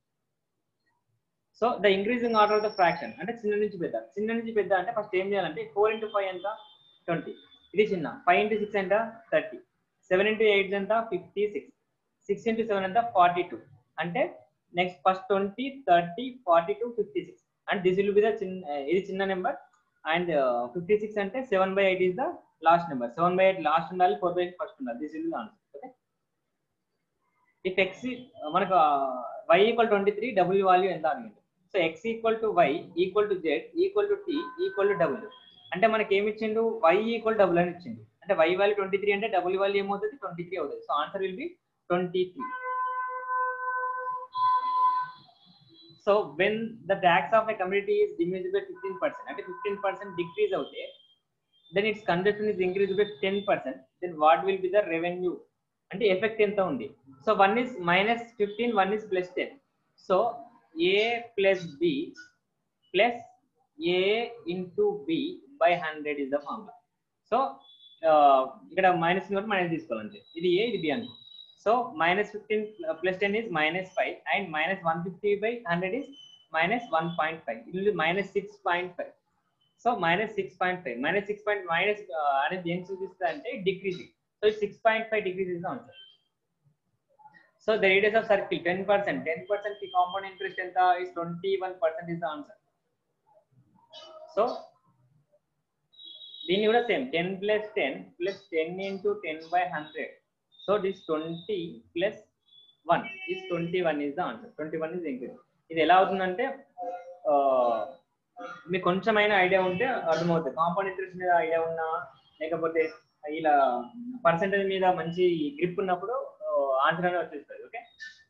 so the increasing order of the fraction అంటే చిన్న నుంచి పెద్ద చిన్న నుంచి పెద్ద అంటే ఫస్ట్ ఏం చేయాలంటే ఫోర్ ఇంటూ ఫైవ్ ఎంత ట్వంటీ ఇది చిన్న ఫైవ్ ఇంటూ సిక్స్ ఎంత థర్టీ సెవెన్ ఇంటూ ఎయిట్ ఎంత fifty six six into seven ఎంత ఫార్టీ టూ అంటే next first twenty thirty forty two fifty six and this will be the చిన్న ఇది చిన్న నెంబర్ అండ్ ఫిఫ్టీ సిక్స్ అంటే seven by eight is the last number seven by eight last ఉండాలి four by eight first ఉండాలి this will the answer okay if x మనకు y equal twenty three డబ్ల్యూ value ఎంత అడిగింది so x equal to y equal to z equal to t equal to డబ్ల్యూ అంటే మనకి ఏమి ఇచ్చిండు వై ఈక్వల్ డబుల్ అని ఇచ్చిండు అంటే వై వాల్యూ ట్వంటీ త్రీ అంటే డబుల్ వాల్యూ ఏమవుతుంది ట్వంటీ త్రీ అవుతుంది so answer will be twenty three so when the tax of a community is diminish by fifteen percent అంటే ఫిఫ్టీన్ పర్సెంట్ డిక్రీజ్ అవుతే then its consumption is increase by ten percent then what will be the revenue అంటే effect ఎంత ఉంది so one is minus fifteen one is plus ten so A plus b plus A into b by hundred is the formula so ఇక్కడ minus కాబట్టి minus తీసుకోవాలంటే ఇది a ఇది b అనుకో so minus fifteen plus ten is minus five and minus one fifty by hundred is minus one point five ఇది minus six point five so minus six point five minus six point minus అనేది ఏం చూపిస్తుంది అంటే decreasing so six point five degrees is answer so the radius of circle ten percent ten percent కి compound interest ఎంత is twenty one percent is the answer so దీన్ని కూడా same ten plus ten plus ten into ten by hundred so this twenty plus one is twenty one is the answer twenty one is increase ఇది ఎలా అవుతుందంటే మీకు కొంచెమైనా idea ఉంటే అర్థమవుతుంది compound interest మీద ఐడియా ఉన్నా లేకపోతే ఇలా పర్సెంటేజ్ మీద మంచి గ్రిప్ ఉన్నప్పుడు ఆన్సర్ అనేది వచ్చేస్తుంది ఓకే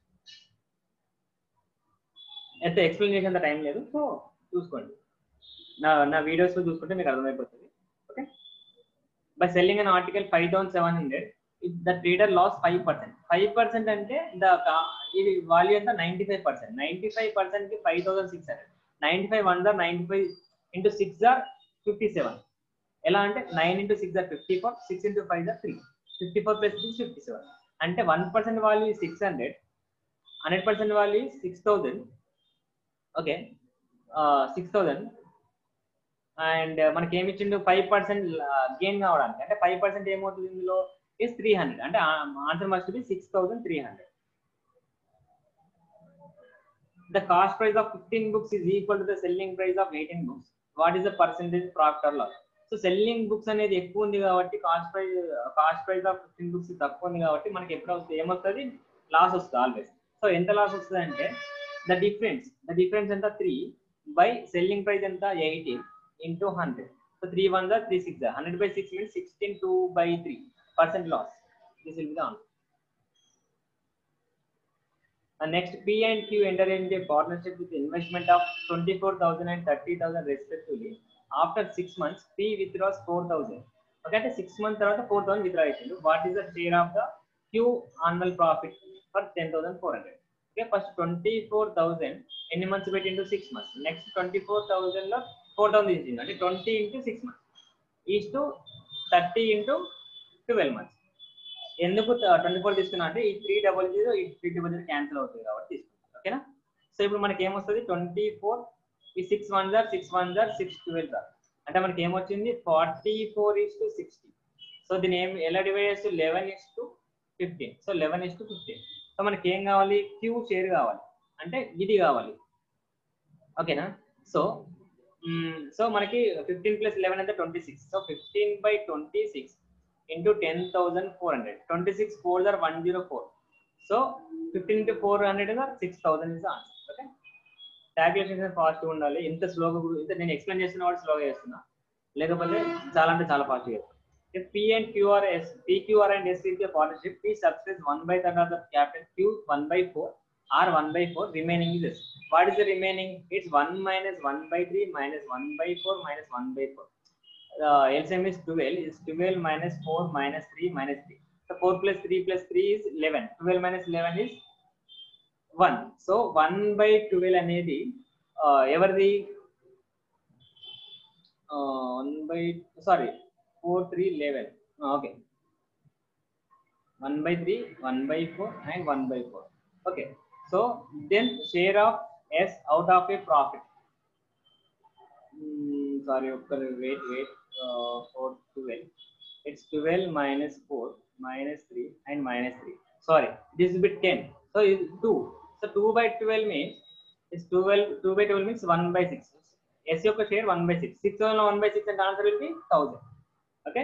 అయితే ఎక్స్ప్లెయిన్ అంత టైం లేదు సో చూసుకోండి నా నా వీడియోస్ చూసుకుంటే మీకు అర్థమైపోతుంది okay by selling an article five thousand seven hundred the trader loss five percent five percent అంటే ద ఇది వాల్యూ ఎంత ninety five percent ninety five percent కి five thousand six hundred ninety five one జార్ ninety five into six జార్ fifty seven ఎలా అంటే nine into six జార్ fifty four six into five జార్ three fifty four plus three fifty seven అంటే one percent value six hundred hundred percent value six thousand okay six thousand and మనకి ఏమి ఇచ్చిండు five percent gain కావడానికి అంటే five percent ఏమవుతుంది ఇందులో is three hundred అంటే answer must be six thousand three hundred the cost price of fifteen books is equal to the selling price of eighteen books what is the percentage profit or loss so selling books అనేది ఎక్కువ ఉంది కాబట్టి cost price cost price of fifteen books తక్కువ ఉంది కాబట్టి మనకి ఎప్పుడు వస్తుంది ఏమొస్తుంది లాస్ వస్తుంది ఆల్వేస్ సో ఎంత లాస్ వస్తుంది అంటే ద డిఫరెన్స్ ద డిఫరెన్స్ ఎంత త్రీ బై సెల్లింగ్ ప్రైస్ ఎంత eighteen into hundred so three one దా three six hundred by six means sixteen two by three percent loss this will be the answer And next, P and Q enter into a partnership with investment of 24,000 and 30,000 respectively. After six months, P withdraws 4,000. Okay, at six months తర్వాత 4,000 withdraw అవుతుంది. What is the share of the Q annual profit for 10,400? Okay, first 24,000 ఎన్ని months పెట్టి into six months next twenty four thousand లో four thousand ఇచ్చింది అంటే twenty into six months is to thirty into twelve months ఎందుకు twenty four తీసుకున్నా అంటే ఈ three double zero ఈ త్రీ డబల్ జీరో క్యాన్సిల్ అవుతుంది కాబట్టి తీసుకున్నాం ఓకేనా సో ఇప్పుడు మనకి ఏమొస్తుంది ట్వంటీ ఫోర్ ఈ సిక్స్ వన్ జార్ సిక్స్ వన్ జార్ సిక్స్ ట్వెల్వ్ జార్ అంటే మనకి ఏమొచ్చింది forty four is to sixty so దీని ఏం ఎలా డివైడ్ చేస్తూ eleven is to fifteen so eleven is to fifteen so మనకి ఏం కావాలి క్యూ షేర్ కావాలి అంటే ఇది కావాలి ఓకేనా సో సో మనకి ఫిఫ్టీన్ ప్లస్ లెవెన్ అంటే twenty six so fifteen by twenty six into ten thousand four hundred twenty six four దర్ one zero four so fifteen into four hundred six thousand is answer okay calculation fast ఉండాలి ఇంత స్లోగా ఇంత నేను explain చేస్తున్న వాడు స్లోగా చేస్తున్నా లేకపోతే చాలా అంటే చాలా ఫాస్ట్ చేస్తాను If P and Q are S, PQR and S is a partnership, P subtract 1 by third of the capital Q 1 by 4 R 1 by 4 remaining is S. What is the remaining? It's 1 minus 1 by 3 minus 1 by 4 minus 1 by 4. Uh, LCM is 12 is 12 minus 4 minus 3 minus 3. So 4 plus 3 plus 3 is 11. 12 minus 11 is 1. So 1 by 12 అనేది uh, ఎవరిది one by sorry four three eleven okay one by three one by four and one by four okay so then share of S out of a profit sorry ఒక్కరు wait wait four twelve it's twelve minus four minus three and minus three sorry this bit ten so ఇది two so two by twelve means is twelve two by twelve means one by six S యొక్క share one by six six one by six అంటే answer will be thousand okay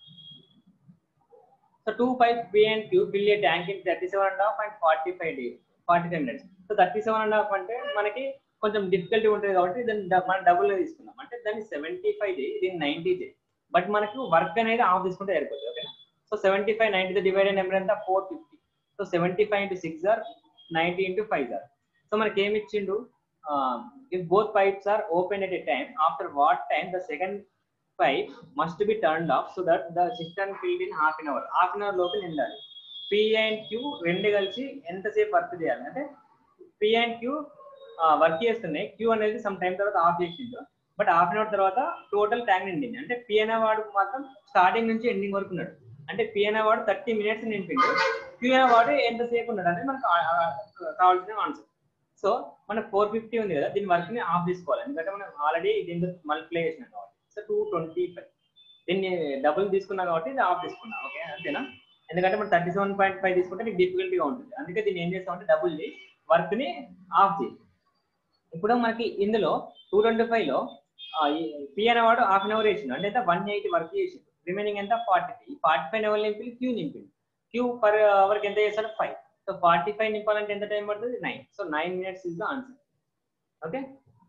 so two pipe P and Q fill a tank in thirty seven and half and forty five day forty five minutes so thirty seven and half అంటే మనకి కొంచెం difficulty ఉంటుంది కాబట్టి దాన్ని మనం double తీసుకున్నాం అంటే దాన్ని సెవెంటీ ఫైవ్ డే దీన్ని నైన్టీ డే బట్ మనకు వర్క్ అనేది ఆఫ్ తీసుకుంటే సరిపోతుంది ఓకేనా so seventy five ninety divide number ఎంత four fifty so seventy five into six or ninety into five are so మనకి ఏమి ఇచ్చిండు if both pipes are open at a time after what time the second pipe must be turned off so that the cistern filled in half an hour half an hour లోపు నిండాలి P and queue రెండు కలిసి ఎంతసేపు work చేయాలి అంటే P and Q work చేస్తున్నాయి Q అనేది some time తర్వాత ఆఫ్ చేసిండు బట్ హాఫ్ అన్ అవర్ తర్వాత టోటల్ ట్యాంక్ నిండింది అంటే పి అనే వాడు మాత్రం స్టార్టింగ్ నుంచి ఎండింగ్ వరకు ఉన్నాడు అంటే పి అనే వాడు థర్టీ మినిట్స్ నింపిండు క్యూ అనే వాడు ఎంతసేపు ఉన్నాడు అనేది మనకు ఆ- ఆ- కావాల్సిన ఆన్సర్ సో మనకు ఫోర్ ఫిఫ్టీ ఉంది కదా దీని వర్క్ ని ఆఫ్ తీసుకోవాలి ఎందుకంటే మనం ఆల్రెడీ దీంతో మల్టిప్లై చేసినాం కాబట్టి సో టూ ట్వంటీ ఫైవ్ దీన్ని డబుల్ తీసుకున్నాం కాబట్టి ఇది ఆఫ్ తీసుకున్నాం ఓకే అంతేనా ఎందుకంటే మనం థర్టీ సెవెన్ పాయింట్ ఫైవ్ తీసుకుంటే నీకు డిఫికల్టీగా ఉంటుంది అందుకే దీన్ని ఏం చేస్తామంటే డబుల్ వర్క్ ని ఆఫ్ చేయి ఇప్పుడు మనకి ఇందులో టూ ట్వంటీ ఫైవ్ లో పి అనేవాడు హాఫ్ అన్ అవర్ వేసిండు అంటే వన్ ఎయిటీ వర్క్ చేసిండు రిమైనింగ్ ఎంత ఫార్టీ ఫైవ్ ఈ ఫార్టీ ఫైవ్ ఎవరు నింపి క్యూ నింపిండు క్యూ పర్ అవర్కి ఎంత చేస్తాడు ఫైవ్ సో ఫార్టీ ఫైవ్ నింపాలంటే ఎంత టైం పడుతుంది nine so nine minutes is the answer okay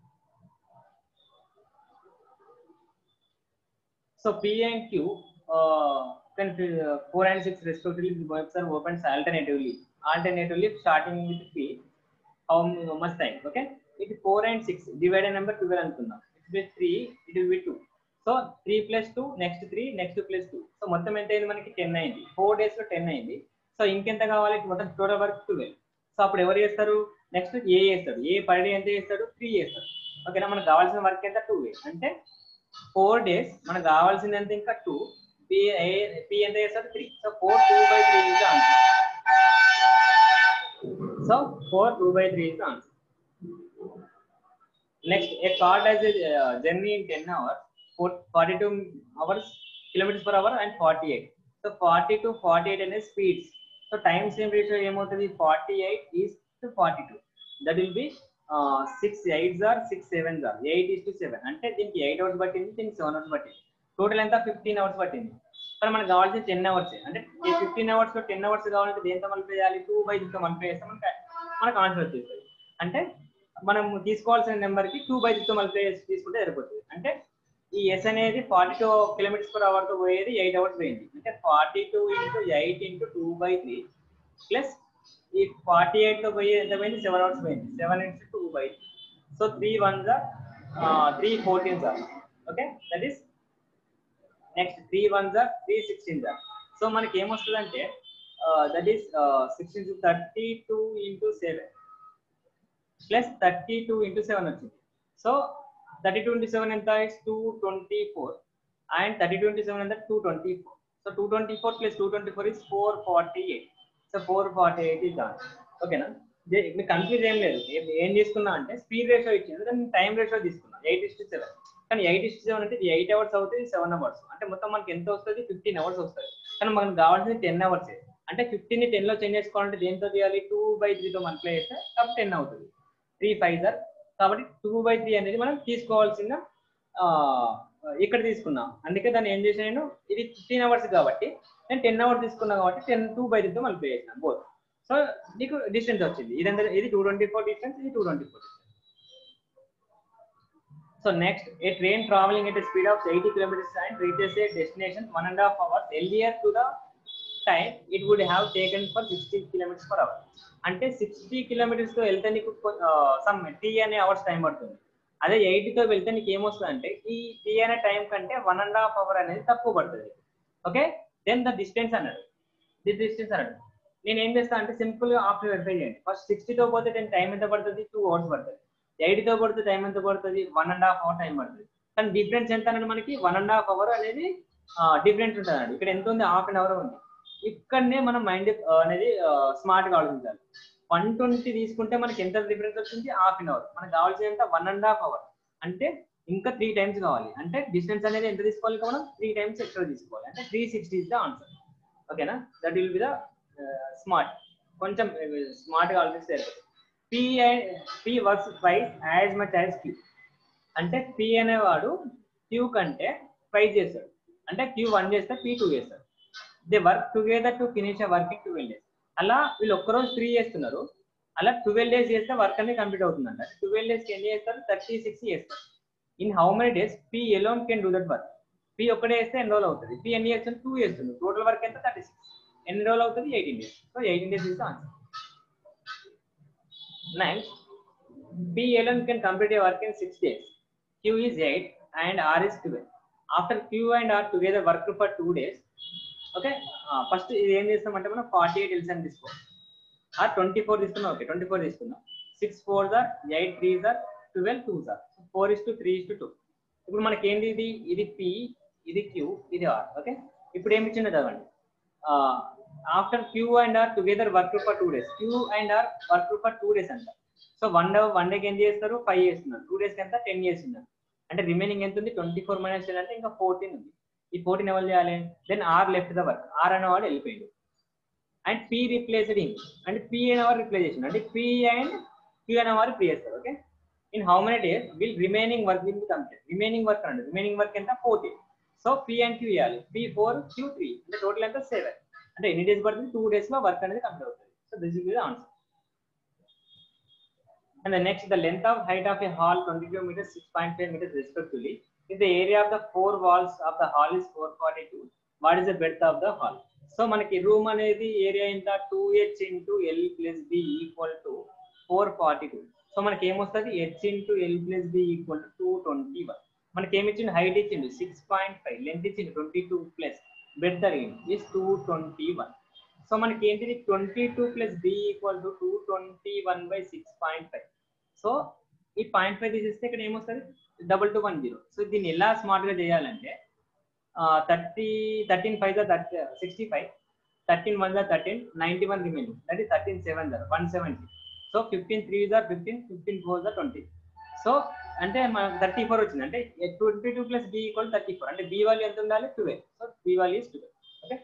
so P and Q can uh, 4 and 6 respectively the webs are opened alternatively alternatively starting with p how much time okay it 4 and 6 divided number 12 అనుకుందాం it will be 3 it will be 2 so 3 plus 2 next 3 next plus 2 so మొత్తం ఎంత అయింది మనకి 10 అయింది 4 days లో 10 అయింది so ఇంకెంత కావాలి మొత్తం టోటల్ వర్క్ 12 సో అప్పుడు ఎవరు చేస్తారు నెక్స్ట్ ఏ చేస్తాడు ఏ పర్ డే ఎంత చేస్తాడు 3 చేస్తాడు ఓకేనా మనకు కావాల్సిన వర్క్ ఎంత 2 అంటే ఫోర్ డేస్ మనకు కావాల్సింది ఎంత ఇంకా టూ పి పి ఎంత చేస్తారు three so four two by three is answer so four two by three is answer next a car does journey in ten hours forty two hours kilometres per hour and forty eight so forty to forty eight అనేది speeds so time same ratio ఏమవుతుంది forty eight is to forty two that will be six eight or six seven or eight is to seven అంటే దీనికి eight hours పట్టింది దీనికి seven hours పట్టింది total ఎంత fifteen hours పట్టింది కానీ మనకు కావాల్సిన టెన్ అవర్స్ అంటే ఈ ఫిఫ్టీన్ అవర్స్ లో టెన్ అవర్స్ కావాలంటే దేంతో మల్టిప్లై చేయాలి టూ బై తో మల్టిప్లై చేస్తే మనకి మనకు ఆన్సర్ వచ్చేస్తుంది అంటే మనం తీసుకోవాల్సిన నెంబర్ కి టూ బై తో మల్టిప్లై చేసి తీసుకుంటే సరిపోతుంది అంటే ఈ ఎస్ అనేది forty two kilometres per hour తో పోయేది ఎయిట్ అవర్స్ పోయింది అంటే forty two into eight into two by three plus ఈ ఫార్టీ ఎయిట్ తో పోయి ఎంత పోయింది సెవెన్ అవర్స్ పోయింది seven into two by so three one జా three fourteen sir okay that is next three one జా త్రీ సిక్స్టీన్ జా so మనకి ఏమొస్తుంది అంటే that is sixteen thirty two into seven plus thirty two into seven వచ్చింది so thirty two into seven ఎంత is two twenty four and thirty two into seven ఎంత two twenty four so two twenty four plus two twenty four is four forty eight so four forty eight is దాన్ ఓకేనా దే- మీకు confuse ఏం లేదు ఏం- ఏం తీసుకున్నా అంటే స్పీడ్ రేషియో ఇచ్చింది దాన్ని టైం రేషియో తీసుకున్నా ఎయిట్ ఇస్ సెవెన్ కానీ ఎయిట్ ఇస్ సెవెన్ అంటే ఎయిట్ అవర్స్ అవుతుంది సెవెన్ అవర్స్ అంటే మొత్తం మనకి ఎంత వస్తుంది ఫిఫ్టీన్ అవర్స్ వస్తుంది కానీ మనకు కావాల్సింది టెన్ అవర్స్ అంటే ఫిఫ్టీన్ ని టెన్ లో చేంజ్ చేసుకోవాలంటే దేంతో చేయాలి టూ బై తో మల్టిప్లై చేస్తే కాబట్టి టెన్ అవుతుంది త్రీ ఫైవ్ సార్ కాబట్టి టూ బై త్రీ అనేది మనం తీసుకోవాల్సిన ఆ, ఇక్కడ తీసుకున్నాం అందుకే దాన్ని ఏం చేసిన నేను ఇది ఫిఫ్టీన్ అవర్స్ కాబట్టి నేను టెన్ అవర్స్ తీసుకున్నా కాబట్టి టెన్ టూ బై తో మల్టిప్లై చేసిన బోత్ సో నీకు డిస్టెన్స్ వచ్చింది ఇది ఎంత ఇది టూ ట్వంటీ ఫోర్ డిస్టెన్స్ ఇది two twenty four so next a train travelling at speed of eighty kilometres and reaches a destination one and half hours ఎల్డియర్ to the time it would have taken for sixty kilometres per hour అంటే sixty kilometres తో వెళ్తే నీకు some T అనే hours time పడుతుంది అదే 80 తో వెళ్తే నీకు ఏమొస్తుంది అంటే ఈ టీ అనే టైం కంటే వన్ అండ్ హాఫ్ అవర్ అనేది తక్కువ పడుతుంది ఓకే దెన్ ద డిస్టెన్స్ అన్నాడు ది డిస్టెన్స్ అన్నాడు నేను ఏం చేస్తాను అంటే సింపుల్ గా ఆప్షన్ వెరిఫై చేయండి ఫస్ట్ సిక్స్టీతో పోతే నేను టైం ఎంత పడుతుంది టూ అవర్స్ పడుతుంది 80 తో పడితే టైం ఎంత పడుతుంది one and half hour time పడుతుంది కానీ డిఫరెన్స్ ఎంత అనేది మనకి వన్ అండ్ హాఫ్ అవర్ అనేది డిఫరెన్స్ ఉంటుంది అండి ఇక్కడ ఎంత ఉంది హాఫ్ అన్ అవర్ ఉంది ఇక్కడనే మనం మైండ్ అనేది స్మార్ట్ గా ఆలోచించాలి వన్ ట్వంటీ తీసుకుంటే మనకి ఎంత డిఫరెన్స్ వచ్చింది హాఫ్ అన్ అవర్ మనకు కావాల్సినంత వన్ అండ్ హాఫ్ అవర్ అంటే ఇంకా త్రీ టైమ్స్ కావాలి అంటే డిస్టెన్స్ అనేది ఎంత తీసుకోవాలి మనం త్రీ టైమ్స్ ఎక్స్ట్రా తీసుకోవాలి అంటే three sixty is the answer ఓకేనా that will be the smart కొంచెం స్మార్ట్ గా ఆలోచిస్తే పి పి వర్క్స్ ప్రైస్ యాజ్ మచ్ యాజ్ క్యూ అంటే పి అనేవాడు క్యూ కంటే ప్రైస్ చేస్తాడు అంటే క్యూ వన్ చేస్తే పి టూ చేస్తాడు they work together to finish work in twelve days అలా వీళ్ళు ఒక్కరోజు త్రీ చేస్తున్నారు అలా ట్వెల్వ్ డేస్ చేస్తే వర్క్ అనేది కంప్లీట్ అవుతుందంట ట్వెల్వ్ డేస్ ఎన్ని చేస్తారు థర్టీ సిక్స్ చేస్తారు in how many days P alone can do that work P ఒక్కడే చేస్తే ఎన్ని రోజులు అవుతుంది పి ఎన్ని చేస్తుంది టూ చేస్తుంది టోటల్ వర్క్ ఎంత థర్టీ సిక్స్ ఎన్ని రోజులు అవుతుంది eighteen days so eighteen days is answer next P alone can complete a work in six days. Q is eight and R is twelve. After Q and R together work for two days. Okay first ఇది ఏం చేస్తామంటే మనం forty eight ఎల్సన్ తీసుకో ఆ twenty four తీసుకున్నాం okay twenty four తీసుకున్నాం six four జార్ ఎయిట్ త్రీ జార్ ట్వెల్వ్ టూ జార్ four is to three is to two ఇప్పుడు మనకి ఏంటి ఇది ఇది పి ఇది క్యూ ఇది ఆర్ ఓకే ఇప్పుడు ఏమి ఇచ్చిందో చదవండి after Q and R together work for two days Q and R work for two days అంట సో వన్ డే వన్ డేకి ఏం చేస్తారు ఫైవ్ చేస్తున్నారు టూ డేస్కి ఎంత టెన్ చేస్తున్నారు అంటే రిమైనింగ్ ఎంత ఉంది ట్వంటీ ఫోర్ మైనస్ టెన్ అంటే ఇంకా ఫోర్టీన్ ఉంది ఈ ఫోర్టీన్ ఎవరు చేయాలి then R left the work R అనేవాడు వెళ్ళిపోయింది అండ్ పి రిప్లేస్డ్ ఇన్ అంటే పి అనేవారు రిప్లేస్ చేసిండు అంటే పి అండ్ క్యూ అనేవారు ప్లే చేస్తారు okay in how many days will remaining work will be complete remaining work అండి రిమైనింగ్ వర్క్ ఎంత fourteen so P and Q ఇవ్వాలి పి ఫోర్ క్యూ త్రీ అంటే టోటల్ ఎంత సెవెన్ అంటే ఎన్ని డేస్ పడుతుంది టూ డేస్ లో వర్క్ అనేది కంప్లీట్ అవుతుంది so this is the answer And the next, the length of height of a hall 22 meters, 6.5 meters respectively. If the area of the four walls of the hall is 442, what is the breadth of the hall? So మనకి room అనేది area ఎంత two H into L plus B equal to four forty two so మనకి ఏమొస్తుంది H into L plus B equal to two twenty one మనకి ఏమి ఇచ్చిండు height ఇచ్చిండు six point five length ఇచ్చిండు ట్వంటీ టూ ప్లస్ బెడ్ జరిగింది is two twenty one so మనకి ఏంటిది twenty two plus B equal to two twenty one by six point five so ఈ point five తీసేస్తే ఇక్కడ ఏమొస్తుంది double two one zero so దీన్ని ఎలా స్మార్ట్ గా చేయాలంటే thirty thirteen five thirty sixty five thirteen one thirteen ninety one remaining that is thirteen seven జార్ one seventy so fifteen three జార్ ఫిఫ్టీన్ ఫిఫ్టీన్ ఫోర్ జార్ ట్వంటీ సో అంటే మన thirty four వచ్చింది అంటే twenty two plus B equal thirty four అంటే B value ఎంత ఉండాలి twelve so B value is twelve okay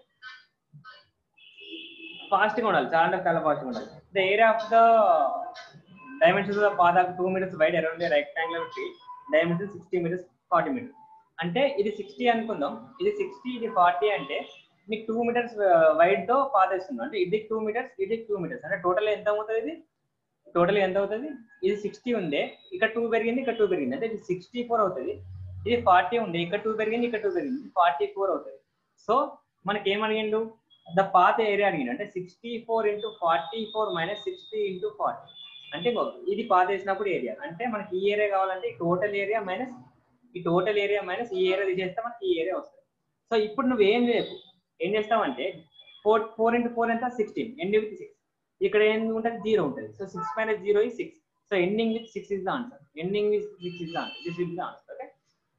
fast గా ఉండాలి చాలా అంటే చాలా ఫాస్ట్ గా ఉండాలి the area of the dimensions of path of two metres wide around rectangular field dimension sixty metres forty metres అంటే ఇది సిక్స్టీ అనుకుందాం ఇది సిక్స్టీ ఇది ఫార్టీ అంటే మీకు టూ మీటర్స్ వైడ్ తో పాత్ వేస్తుంది అంటే ఇది టూ మీటర్స్ ఇది టూ మీటర్స్ అంటే టోటల్ ఎంత అవుతుంది ఇది టోటల్ ఎంత అవుతుంది ఇది సిక్స్టీ ఉందే ఇక్కడ టూ పెరిగింది ఇక్కడ టూ పెరిగింది అంటే ఇది సిక్స్టీ ఫోర్ అవుతుంది ఇది ఫార్టీ ఉంది ఇక్కడ టూ పెరిగింది ఇక్కడ టూ పెరిగింది ఫార్టీ ఫోర్ అవుతుంది సో మనకి ఏమడిగిండు ద పాత ఏరియా అడిగిండు అంటే sixty four into forty four minus sixty into forty అంటే ఇది పాత వేసినప్పుడు ఏరియా అంటే మనకి ఈ ఏరియా కావాలంటే ఈ టోటల్ ఏరియా మైనస్ ఈ టోటల్ ఏరియా మైనస్ ఈ ఏరియా తీసేస్తే మనకి ఈ ఏరియా వస్తుంది సో ఇప్పుడు నువ్వు ఏం చేయకు ఏం చేస్తావంటే ఫోర్ ఫోర్ ఇంటూ ఫోర్ ఎంత సిక్స్టీన్ ఎండ్ విత్ సిక్స్ ఇక్కడ ఏం ఉంటుంది జీరో ఉంటుంది సో సిక్స్ మైనస్ జీరో ఈ six so ending with six is the answer ending with six is the answer this is the answer okay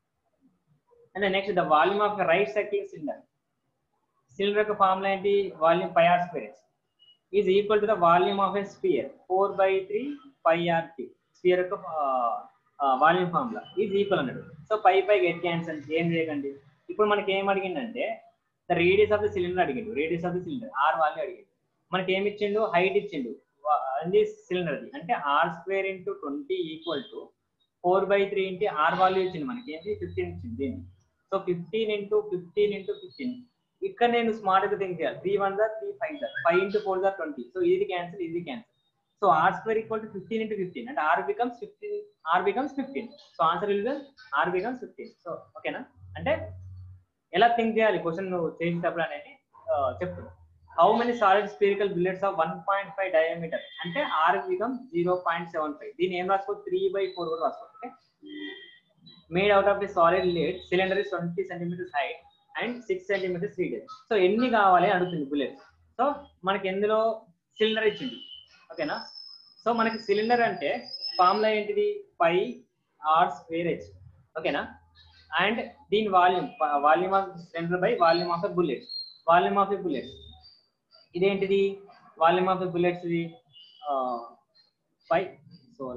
and next the volume of right circle cylinder cylinder యొక్క formula ఏంటి volume pi R square is equal to the volume of a sphere four by three pi are టీ sphere యొక్క volume formula is equal అన్నాడు so pi pi get cancel ఏం చేయకండి ఇప్పుడు మనకి ఏం అడిగిందంటే the radius of the cylinder అడిగిండు radius of the cylinder R value అడిగిండు మనకి ఏమి ఇచ్చిండు హైట్ ఇచ్చిండు అది సిలిండర్ అది అంటే R square into twenty equal to four by three into are value ఇచ్చింది మనకి ఏంటి ఫిఫ్టీన్ ఇచ్చింది దీన్ని so fifteen into fifteen into fifteen ఇక్కడ నేను స్మార్ట్ గా థింక్ చేయాలి త్రీ వన్ జార్ త్రీ ఫైవ్ జార్ ఫైవ్ ఇంటూ ఫోర్ జార్ ట్వంటీ సో ఇది క్యాన్సిల్ ఇది cancel so are square equal to fifteen into fifteen అంటే R becomes fifteen R becomes fifteen so answer will R becomes fifteen so ఓకేనా అంటే ఎలా think చేయాలి question నువ్వు చేసేటప్పుడు అనేది చెప్తున్నా how many solid spherical bullets of one point five diameter అంటే R become zero point seven five దీని ఏం రాసుకోవచ్చు త్రీ బై ఫోర్ కూడా రాసుకోవచ్చు okay made out of the solid lead cylinder is twenty centimetres height and six centimetres రీడెడ్ so ఎన్ని కావాలి అడుగుతుంది బుల్లెట్స్ సో మనకి ఎందులో సిలిండర్ ఇచ్చింది ఓకేనా సో మనకి సిలిండర్ అంటే ఫార్ములా ఏంటిది పై ఆర్ స్క్వేర్ హెచ్ ఓకేనా అండ్ దీని volume volume of cylinder by volume of bullets volume of bullets ఇదేంటిది వాల్యూమ్ ఆఫ్ బుల్లెట్స్ ఇది five sorry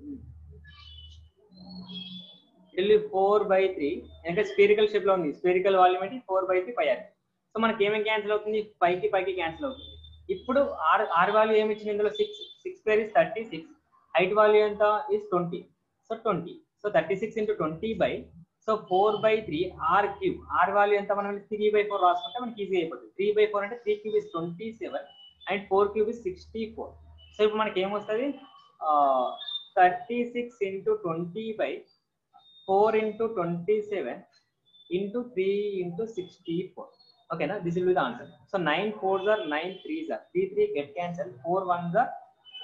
it four by three ఇంకా స్పీరికల్ షేప్ లో ఉంది స్పీరికల్ వాల్యూమ్ ఏంటి four by three five are so మనకి ఏమేమి cancel అవుతుంది పైకి పైకి క్యాన్సిల్ అవుతుంది ఇప్పుడు ఆర్ ఆర్ వాల్యూ ఏమి ఇచ్చింది ఇందులో six six square is thirty six height value ఎంత is twenty so twenty so thirty six into twenty by so four by three R cube R value ఎంత మనం త్రీ బై ఫోర్ రాసుకుంటే మనకి easy అయిపోతుంది three by four అంటే three cube is twenty seven and four cube is sixty four so ఇప్పుడు మనకి ఏమొస్తుంది thirty six into twenty by four into twenty seven into three into sixty four ఓకేనా this will be the answer so nine four are nine threes are three three get cancel four ones are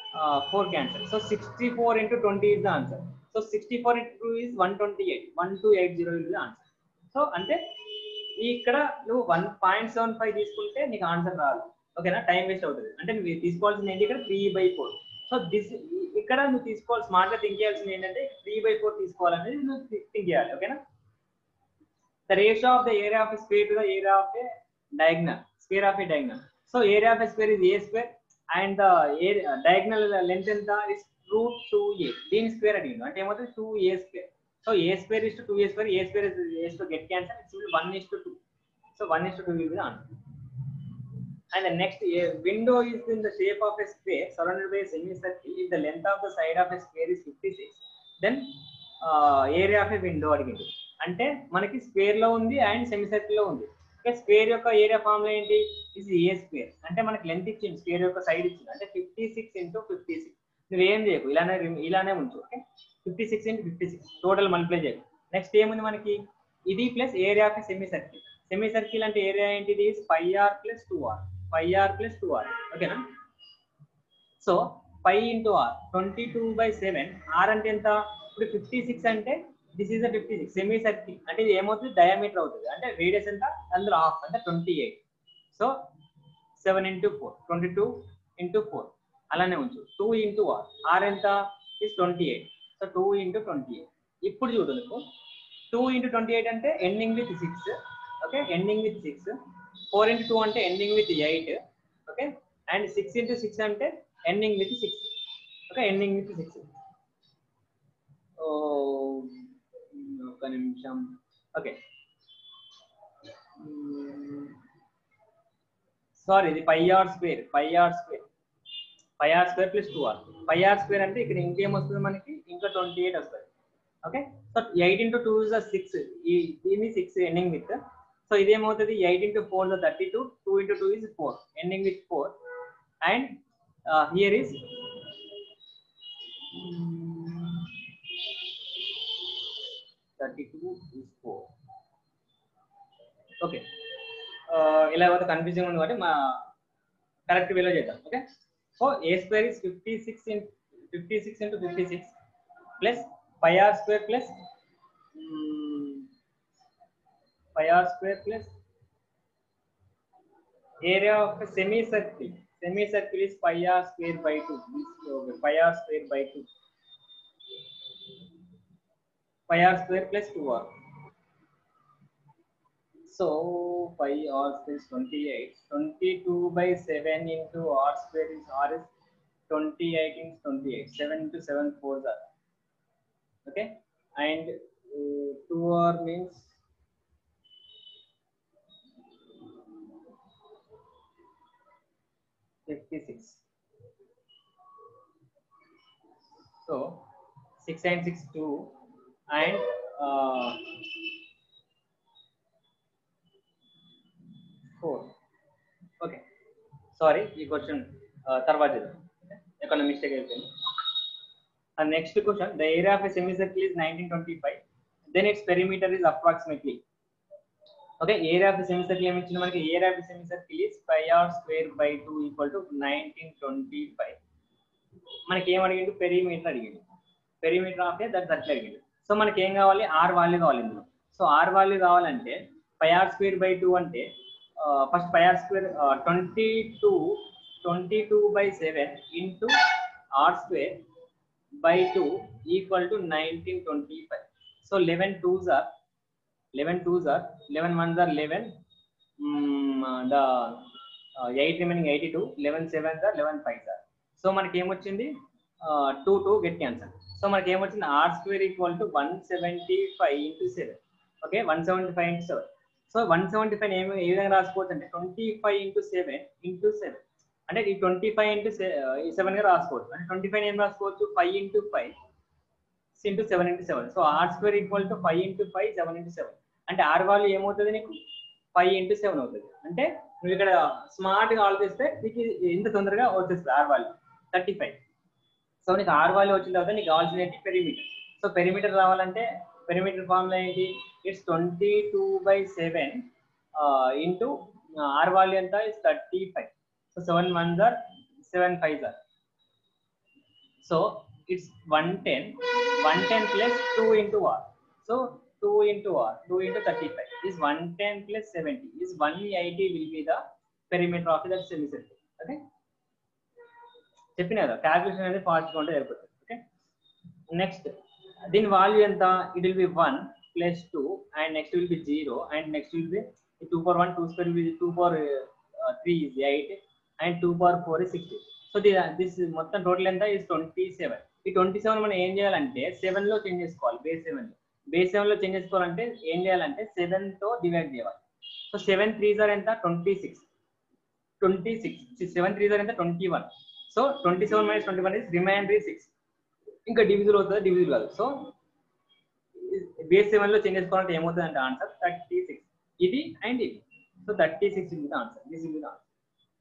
four cancel so sixty four into twenty is the answer so sixty four into two is one twenty eight one two eight zero is the answer so అంటే ఇక్కడ నువ్వు one point seven five తీసుకుంటే నీకు answer రాదు ఓకేనా time waste అవుతుంది అంటే నువ్వు తీసుకోవాల్సింది ఏంటి ఇక్కడ three by four so this ఇక్కడ నువ్వు తీసుకోవాలి స్మార్ట్ గా థింక్ చేయాల్సింది ఏంటంటే త్రీ బై ఫోర్ తీసుకోవాలనేది నువ్వు థింక్ చేయాలి ఓకేనా the ratio of the area of square to the area of a diagonal square of a diagonal so area of square is A square and the diagonal length ఎంత is root two A దీని square అడిగింది అంటే ఏమవుతుంది two A square so A square is to two A square A square is to get cancel it's one is to two so one is to two will B answer and the next a window is in the shape of a square surrounded by a semicircle if the length of the side of a square is 56 then uh, area of a window అడిగింది అంటే మనకి square లో ఉంది and semicircle లో ఉంది okay square యొక్క area formula ఏంటి ఇది ఏ స్క్వేర్ అంటే మనకి లెంత్ ఇచ్చింది స్క్వేర్ యొక్క సైడ్ ఇచ్చింది అంటే fifty six into fifty six నువ్వేం చేయకు ఇలానే ఇలానే ఉంచు okay fifty six into fifty six total multiply చేయకు నెక్స్ట్ ఏముంది మనకి ఇది plus area of semi circle semi circle అంటే ఏరియా ఏంటిది five r plus two r five r plus two r ఓకేనా so five into r twenty two by seven r అంటే ఎంత ఇప్పుడు ఫిఫ్టీ సిక్స్ అంటే this is fifty six semi circle అంటే ఇది ఏమవుతుంది డయామీటర్ అవుతుంది అంటే రేడియస్ ఎంత అందులో హాఫ్ అంటే twenty eight so seven into four twenty two into four అలానే ఉంచు టూ ఇంటూ ఆర్ ఆర్ ఎంత is twenty eight so two into twenty eight ఇప్పుడు చూడు నీకు టూ ఇంటూ ట్వంటీ ఎయిట్ అంటే ending with six okay ending with six four into two అంటే ending with eight okay and six into six అంటే ending with six okay ending with six ఒక నిమిషం okay sorry ఇది five r square five r square five r square plus two r five r square అంటే ఇక్కడ ఇంకేం వస్తుంది మనకి ఇంకా ట్వంటీ ఎయిట్ వస్తుంది okay so eight into two is six ఈ దీన్ని సిక్స్ ఎండింగ్ విత్ సో ఇదేమవుతుంది eight into four thirty two two into two is four ending with four and here is thirty two is four okay ఇలా అయితే confusing ఉంది కాబట్టి మా correct వేలో చేద్దాం okay so A square is fifty six in fifty six into fifty six plus five r square plus five r square plus area of a semicircle semicircle is pi r square by 2 this okay, pi r square by 2 pi r square plus 2r so pi r square is 28 22 by 7 into r square is r is 28 is 28 7 into 7 4s are okay and uh, 2r means Fifty-six. So six and six two and uh, four. Okay. Sorry, ఈ question తర్వాత ఎక్కడ mistake అయిపోయింది next question the area of a semicircle is nineteen twenty five then its perimeter is approximately okay area of semicircle ఏమి ఇచ్చింది మనకి area of semicircle is five r square by two equal to nineteen twenty five మనకి ఏం అడిగిండు perimeter అడిగిండు perimeter of that that అడిగిండు so మనకి ఏం కావాలి ఆర్ వాల్యూ కావాలి ఇందులో సో ఆర్ వాల్యూ కావాలంటే five r square by two అంటే first five r square twenty two twenty two by seven into r square by two equal to nineteen twenty five so eleven twos are 11 twos are 11 ones are 11 mm, the uh, 8 remaining 82 11 sevens are 11 fives are so మనకి ఏమొచ్చింది two two get cancel so మనకి ఏమొచ్చింది r square equal to one seventy five into seven okay one seventy five into seven so one seventy five ఏమి ఏ విధంగా రాసుకోవచ్చు అంటే twenty five into seven into seven అంటే ఈ ట్వంటీ ఫైవ్ ఇంటూ సెవెన్ గా రాసుకోవచ్చు అంటే ట్వంటీ ఫైవ్ ఏం రాసుకోవచ్చు five into five into seven into seven so are square equal to five into five seven into seven అంటే ఆర్ వాల్యూ ఏమవుతుంది నీకు ఫైవ్ ఇంటూ సెవెన్ అవుతుంది అంటే నువ్వు ఇక్కడ స్మార్ట్ గా ఆలోచిస్తే నీకు ఇంత తొందరగా వచ్చేస్తుంది r value thirty five so నీకు ఆర్ వాల్యూ వచ్చిన తర్వాత నీకు కావాల్సిన ఏంటి పెరిమీటర్ సో పెరిమీటర్ రావాలంటే పెరిమీటర్ ఫార్ములా ఏంటి it's twenty two by seven into are value ఎంత is thirty five so seven one are seven five are so it's one ten one ten plus two into r so two into r two into thirty five is one ten plus seventy is one eighty will be the perimeter of that semi circle okay చెప్పిన కదా calculation అనేది ఫాస్ట్గా ఉంటే సరిపోతుంది okay next దీని value ఎంత it will be one plus two and next will be zero and next will be two four one two square will two four three is eight and two power four is sixty so this మొత్తం total ఎంత is twenty seven ఈ twenty seven మనం ఏం చేయాలంటే seven లో change చేసుకోవాలి base seven లో base seven లో చేంజ్ చేసుకోవాలంటే ఏం చేయాలంటే సెవెన్ తో డివైడ్ చేయాలి సో సెవెన్ త్రీ జార్ ఎంత twenty six twenty six seven three are ఎంత twenty one so twenty seven minus twenty one is remainder six ఇంకా డివిజుల్ అవుతుంది డివిజుల్ కాదు సో బేస్ సెవెన్ లో చేంజ్ చేసుకోవాలంటే ఏమవుతుంది అంటే ఆన్సర్ థర్టీ సిక్స్ ఇది అండ్ ఇది so thirty six is the answer this is the answer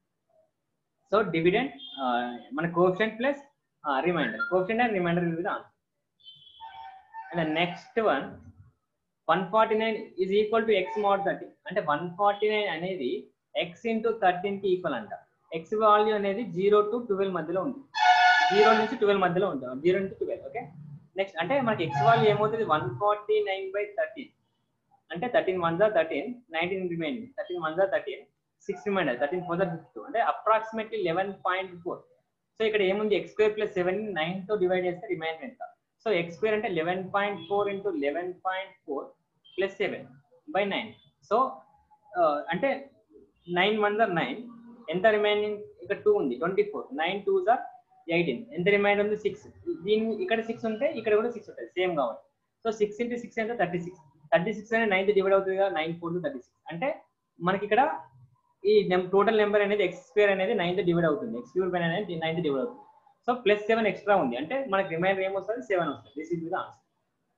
so dividend మన coefficient plus remainder coefficient and remainder will be the answer and the next one one forty nine is equal to x mod thirty అంటే one forty nine అనేది x into thirteen కి equal అంట x value అనేది zero to twelve మధ్యలో ఉంది zero నుంచి twelve మధ్యలో ఉంటుంది జీరో నుంచి ట్వెల్వ్ ఓకే నెక్స్ట్ అంటే మనకి ఎక్స్ వాల్యూ ఏమవుతుంది one forty nine by thirteen అంటే thirteen one are thirteen nineteen remaining thirteen one are thirteen six remainder thirteen four are fifty అంటే approximately eleven point four so ఇక్కడ ఏముంది x square plus seven nine తో divide చేస్తే remainder ఎంత so x square అంటే eleven point four into eleven point four plus seven by nine so అంటే nine one are nine ఎంత remaining ఇక్కడ two ఉంది twenty four nine two are eighteen ఎంత remainder ఉంది సిక్స్ దీని ఇక్కడ సిక్స్ ఉంటే ఇక్కడ కూడా సిక్స్ ఉంటుంది సేమ్ కాబట్టి సో సిక్స్ ఇంటూ సిక్స్ అంటే థర్టీ సిక్స్ థర్టీ సిక్స్ అనేది నైన్త్ డివైడ్ అవుతుంది కదా nine four to thirty six అంటే మనకి ఇక్కడ ఈ టోటల్ నెంబర్ అనేది ఎక్స్ స్క్వేర్ అనేది నైన్త్ డివైడ్ అవుతుంది ఎక్స్ క్యూర్ పైన అనేది నైన్త్ డివైడ్ అవుతుంది సో ప్లస్ సెవెన్ ఎక్స్ట్రా ఉంది అంటే మనకి రిమైండర్ ఏమొస్తుంది సెవెన్ వస్తుంది this is the answer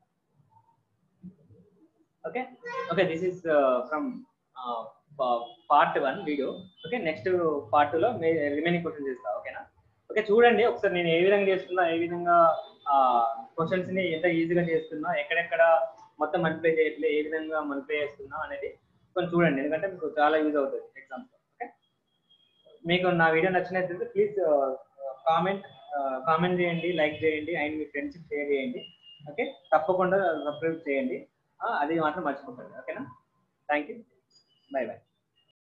okay okay this is from part one video okay next part లో రిమైనింగ్ క్వశ్చన్ చేస్తా ఓకేనా ఓకే చూడండి ఒకసారి నేను ఏ విధంగా చేస్తున్నా ఏ విధంగా క్వశ్చన్స్ ని ఎంత ఈజీగా చేస్తున్నా ఎక్కడెక్కడ మొత్తం మల్టిప్లై చేయట్లే ఏ విధంగా మల్టిప్లై చేస్తున్నా అనేది కొంచెం చూడండి ఎందుకంటే మీకు చాలా యూజ్ అవుతుంది ఎగ్జామ్స్ ఓకే మీకు నా వీడియో నచ్చినట్లయితే ప్లీజ్ కామెంట్ కామెంట్ చేయండి లైక్ చేయండి అండ్ మీ ఫ్రెండ్స్కి షేర్ చేయండి ఓకే తప్పకుండా సబ్స్క్రైబ్ చేయండి అది మాత్రం మర్చిపోకండి ఓకేనా థ్యాంక్ యూ బై బాయ్